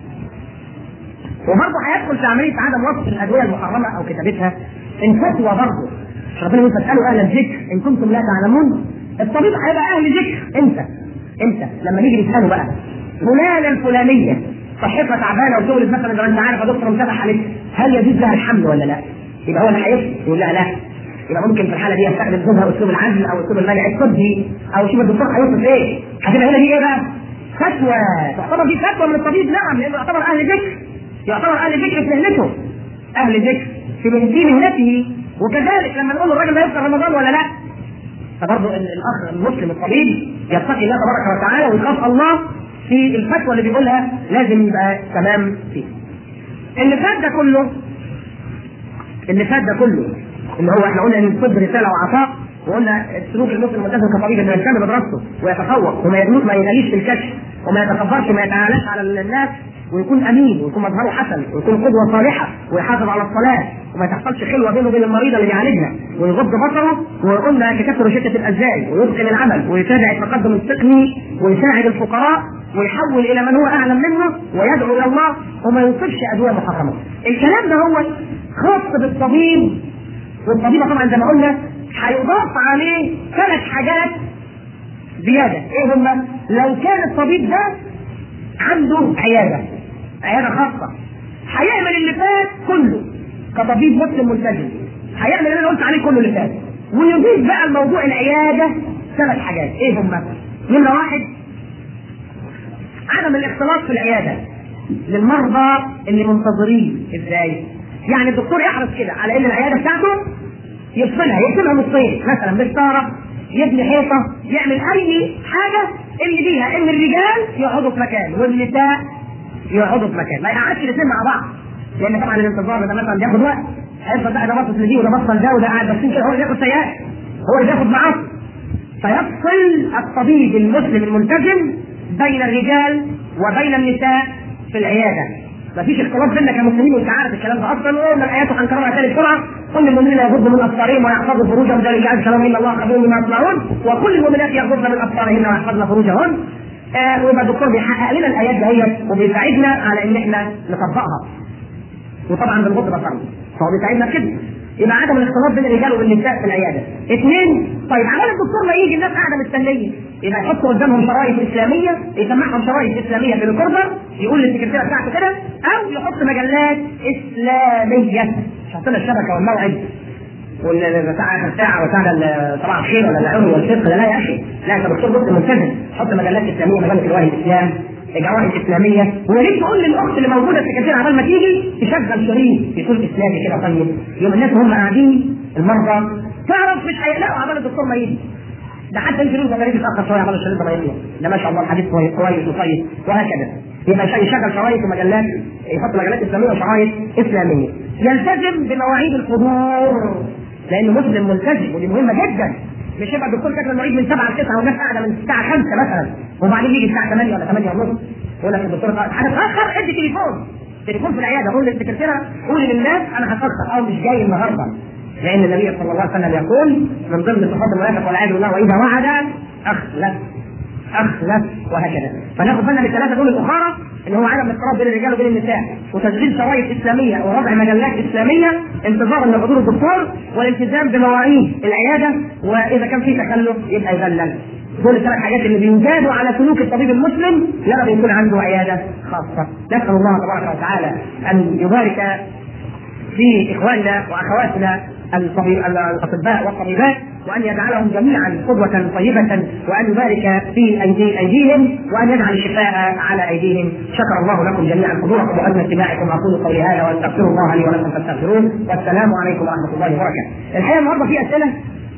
وبرضه هيدخل في عمليه عدم وصف الادويه المحرمه او كتابتها الفتوى برضه مش ربنا يقول فاسالوا اهل الذكر ان كنتم لا تعلمون الطبيب هيبقى اهل ذكر انت انت لما نيجي نساله بقى فلانه الفلانيه صحتها تعبانه وتولد مثلا زي ما انت عارف يا دكتور متابع عليك هل يجوز لها الحمل ولا لا؟ يبقى هو اللي هيفتي يقول لها لا يبقى ممكن في الحاله دي يستخدم زوجها اسلوب العزل او اسلوب المنع الطبي او شوف الدكتور هيوصف ايه؟ هتبقى هنا دي ايه بقى؟ فتوى تعتبر دي فتوى من الطبيب نعم لانه يعتبر اهل ذكر يعتبر اهل ذكر في مهنته اهل ذكر في في مهنته وكذلك لما نقول الراجل ده يفطر رمضان ولا لا فبرضه الاخ المسلم الطبيب يتقي الله تبارك وتعالى ويخاف الله في الفتوى اللي بيقولها لازم يبقى تمام فيه. اللي فات ده كله اللي فات ده كله اللي هو احنا قلنا ان الطب رساله وعطاء وقلنا سلوك المسلم الملتزم كطبيب انه يهتم بدراسته ويتفوق وما يجلس ما يغليش في الكشف وما يتكبرش وما يتعالاش على الناس ويكون امين ويكون مظهره حسن ويكون قدوه صالحه ويحافظ على الصلاه وما تحصلش خلوه بينه وبين المريضه اللي بيعالجها ويغض بصره وقلنا كتبت روشته الازاي ويتقن العمل ويتابع التقدم التقني ويساعد الفقراء ويحول الى من هو اعلم منه ويدعو الى الله وما ينصبش ادويه محرمه. الكلام ده هو خاص بالطبيب والطبيب طبعا زي ما قلنا هيضاف عليه ثلاث حاجات زياده، ايه هما؟ لو كان الطبيب ده عنده عياده عياده خاصه هيعمل اللي فات كله كطبيب مسلم ملتزم هيعمل اللي انا قلت عليه كله اللي فات ويضيف بقى لموضوع العياده ثلاث حاجات ايه هما؟ نمره واحد عدم الاختلاط في العياده للمرضى اللي منتظرين ازاي؟ يعني الدكتور يحرص كده على ان العياده بتاعته يفصلها يقسمها نصين مثلا بالساره يبني حيطه يعمل اي حاجه اللي بيها ان الرجال يقعدوا في مكان والنساء يقعدوا في مكان ما يقعدش الاثنين مع بعض لان طبعا الانتظار ده مثلا بياخد وقت هيفضل بقى ده باصص لدي وده باصص لده وده قاعد بس كده هو اللي بياخد سيئات هو اللي بياخد معاصي فيفصل الطبيب المسلم الملتزم بين الرجال وبين النساء في العياده مفيش اختلاط بيننا كمسلمين وانت عارف الكلام ده اصلا وقلنا الايات هنكررها تاني بسرعه كل المؤمنين يغضوا من ابصارهم ويحفظوا فروجهم ذلك جعل كلام ان الله خبير بما يصنعون وكل المؤمنات يغضضن من ابصارهن ويحفظن فروجهن آه ويبقى الدكتور بيحقق لنا الايات دهيت وبيساعدنا على ان احنا نطبقها وطبعا بنغض بصرنا فهو بيساعدنا كده يبقى عدم الاختلاط بين الرجال والنساء في العياده. اثنين طيب عمال الدكتور ما يجي الناس قاعده مستنيه يبقى يحط قدامهم شرايط اسلاميه يسمعهم شرايط اسلاميه بالريكوردر يقول للسكرتيره بتاعته كده او يحط مجلات اسلاميه يحط لنا الشبكه والموعد والبتاع الساعه وبتاع صباح الخير ولا العمر والفقه لا يا اخي لا انت دكتور بص ملتزم حط مجلات اسلاميه مجله الوهي الاسلام الجوائز الاسلاميه وليه تقول للاخت اللي موجوده في كثير عبال ما تيجي تشغل شريط يكون اسلامي كده طيب يوم الناس وهم قاعدين المرضى تعرف مش هيلاقوا عبال الدكتور ما يجي ده حتى يمكن يوم زمان يتاخر شويه عبال الشريط ما يجي ده ما شاء الله الحديث كويس كويس وطيب وهكذا يبقى يشغل شرايط ومجلات يحط مجلات اسلاميه وشرايط اسلاميه يلتزم بمواعيد الحضور لانه مسلم ملتزم ودي مهمه جدا مش يبقى الدكتور كاتب المعيد من 7 ل 9 والناس قاعده من الساعه 5 مثلا وبعدين يجي الساعه 8 ولا 8 ونص يقول لك الدكتور هتتاخر ادي تليفون تليفون في العياده قول للسكرتيره قولي للناس انا هتاخر او مش جاي النهارده لان النبي صلى الله عليه وسلم يقول من ضمن صفات المنافق والعياذ بالله واذا وعد اخلف اخلف وهكذا فناخد بالنا من الثلاثه دول الاخرى اللي هو عدم الاضطراب بين الرجال وبين النساء وتسجيل شرايط اسلاميه ووضع مجلات اسلاميه انتظارا لحضور الدكتور والالتزام بمواعيد العياده واذا كان في تكلف يبقى يذلل دول الثلاث حاجات اللي بيزادوا على سلوك الطبيب المسلم لما بيكون عنده عياده خاصه نسال الله تبارك وتعالى ان يبارك في اخواننا واخواتنا الاطباء والطبيبات وان يجعلهم جميعا قدوه طيبه وان يبارك في ايدي ايديهم وان يجعل الشفاء على ايديهم شكر الله لكم جميعا حضوركم وحسن استماعكم اقول قولي هذا واستغفر الله لي ولكم فاستغفروه والسلام عليكم ورحمه الله وبركاته. الحقيقه النهارده في اسئله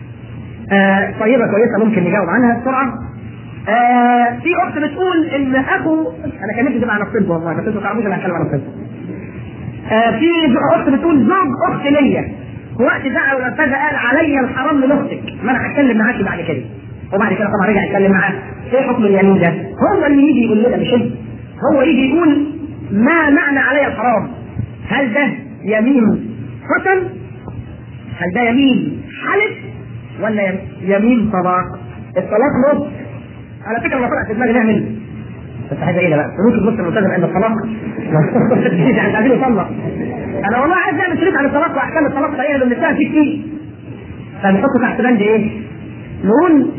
آه طيبه كويسه ممكن نجاوب عنها بسرعه. آه في اخت بتقول ان اخو انا كان نفسي تبقى عن الطب والله بس انتوا تعرفوش انا هتكلم عن الطب. آه في اخت بتقول زوج اخت ليا وقت دعا الاستاذ قال علي الحرام من اختك ما انا هتكلم معاكي بعد كده وبعد كده طبعا رجع يتكلم معاه ايه حكم اليمين ده؟ هو اللي يجي يقول لنا مش انت هو يجي يقول ما معنى علي الحرام؟ هل ده يمين قسم؟ هل ده يمين حلف؟ ولا يمين طلاق؟ الطلاق نص على فكره لما طلع في دماغي نعمل بس حاجه ايه بقى؟ سلوك المسلم الملتزم عند الطلاق مش عايزين يطلق انا والله عايز نعمل شريط عن الطلاق واحكام الطلاق الحقيقه للنساء في كتير فنحط تحت بند ايه؟ نقول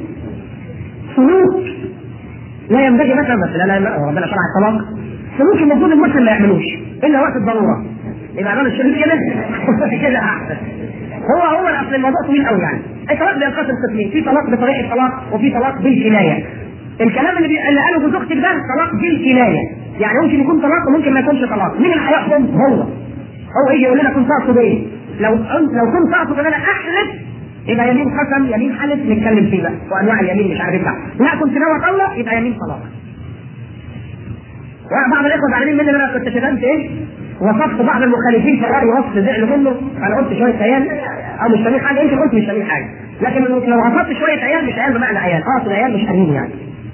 سلوك لا ينبغي مثلا بس لا لا ربنا شرع الطلاق سلوك المفروض المسلم ما يعملوش الا وقت الضروره يبقى عمل الشريط كده كده احسن هو هو اصل الموضوع طويل قوي يعني الطلاق بينقسم قسمين في طلاق بطريقه الطلاق وفي طلاق بالكنايه الكلام اللي, بي... اللي قاله جوز اختك ده طلاق بالكنايه يعني ممكن يكون طلاق وممكن ما يكونش طلاق مين اللي هيحكم هو هو يجي يقول لنا كنت اقصد ايه لو لو كنت اقصد ان انا احلف يبقى يمين قسم يمين حلف نتكلم فيه بقى وانواع اليمين مش عارف ايه لا كنت ناوي اطلق يبقى يمين طلاق بعض الاخوه زعلانين مني انا كنت شتمت ايه وصفت بعض المخالفين في الراي وصف زعلوا منه انا قلت شويه عيال او مش فاهمين حاجه يمكن قلت مش فاهمين حاجه لكن لو وصفت شويه عيال مش عيال بمعنى عيال اقصد عيال مش حريم يعني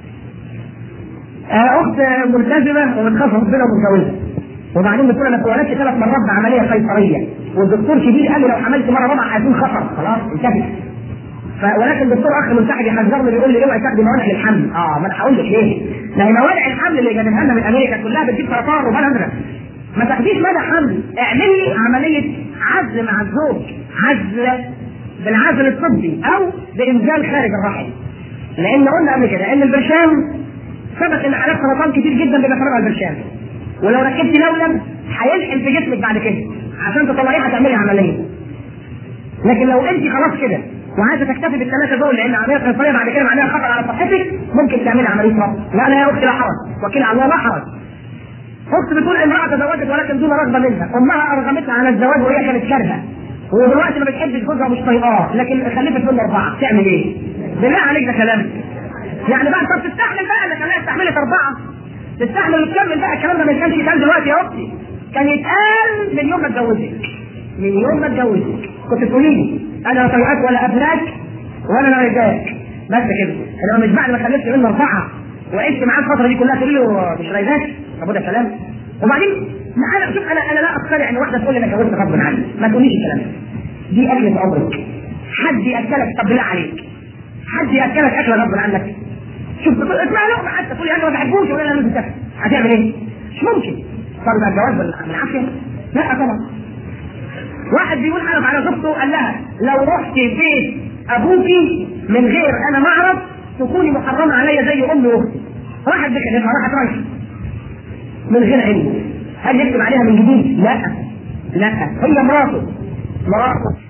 اخت ملتزمه وبتخاف ربنا ومتجوزه وبعدين بتقول انا اتولدت ثلاث مرات بعمليه قيصريه والدكتور كبير قال لي لو حملت مره رابعه هيكون خطر خلاص انتهت ولكن الدكتور اخ منسحب يحذرني بيقول لي اوعي تاخدي موانع للحمل اه ما انا هقول لك ليه؟ لان موانع الحمل اللي جايبينها لنا من امريكا كلها بتجيب سرطان وبلا ازرق ما تاخديش مدى حمل اعملي عمليه عزل مع الزوج عزل بالعزل الطبي او بانزال خارج الرحم لان قلنا قبل كده ان البرشام ثبت ان حالات سرطان كتير جدا بيبقى سببها البرشام ولو ركبتي لولب هيلحم في جسمك بعد كده عشان تطلعيه هتعملي عمليه لكن لو انت خلاص كده وعايزه تكتفي بالثلاثه دول لان عمليه قيصريه بعد كده معناها خطر على صحتك ممكن تعملي عمليه ربط لا لا يا اختي لا حرج وكيل على الله لا حرج اخت بتقول امراه تزوجت ولكن دون رغبه منها امها ارغمتها على الزواج وهي كانت كارهه ودلوقتي ما بتحبش جوزها مش طايقاه لكن خلفت منه اربعه تعمل ايه؟ بالله عليك ده كلام يعني بقى طب تستحمل بقى اللي خلاها استحملت اربعه تستحمل وتكمل بقى الكلام ده ما كانش يتقال دلوقتي يا اختي كان يتقال من يوم ما اتجوزت من يوم ما اتجوزت كنت تقولي لي انا لا طيقاك ولا ابناك ولا انا رايداك بس كده انما مش بعد ما خلفت منه اربعه وعشت معاه الفتره دي كلها تقول له مش رايداك طب ده كلام وبعدين انا شوف انا انا لا اقتنع ان واحده تقول لي انا اتجوزت غصب عني ما تقوليش الكلام ده دي اكله عمرك حد ياكلك طب بالله عليك حد ياكلك اكله غصب عنك شوف اسمع لقمه حتى تقول انا ما بحبوش ولا انا مش هتعمل ايه؟ مش ممكن صار بقى الجواز بالعافيه؟ لا طبعا واحد بيقول حلف على زوجته قال لها لو رحت بيت ابوكي من غير انا ما اعرف تكوني محرمه عليا زي امي واختي راحت بكلمها راحت رايحه من غير علم هل يكتب عليها من جديد؟ لا لا هي مراته مراته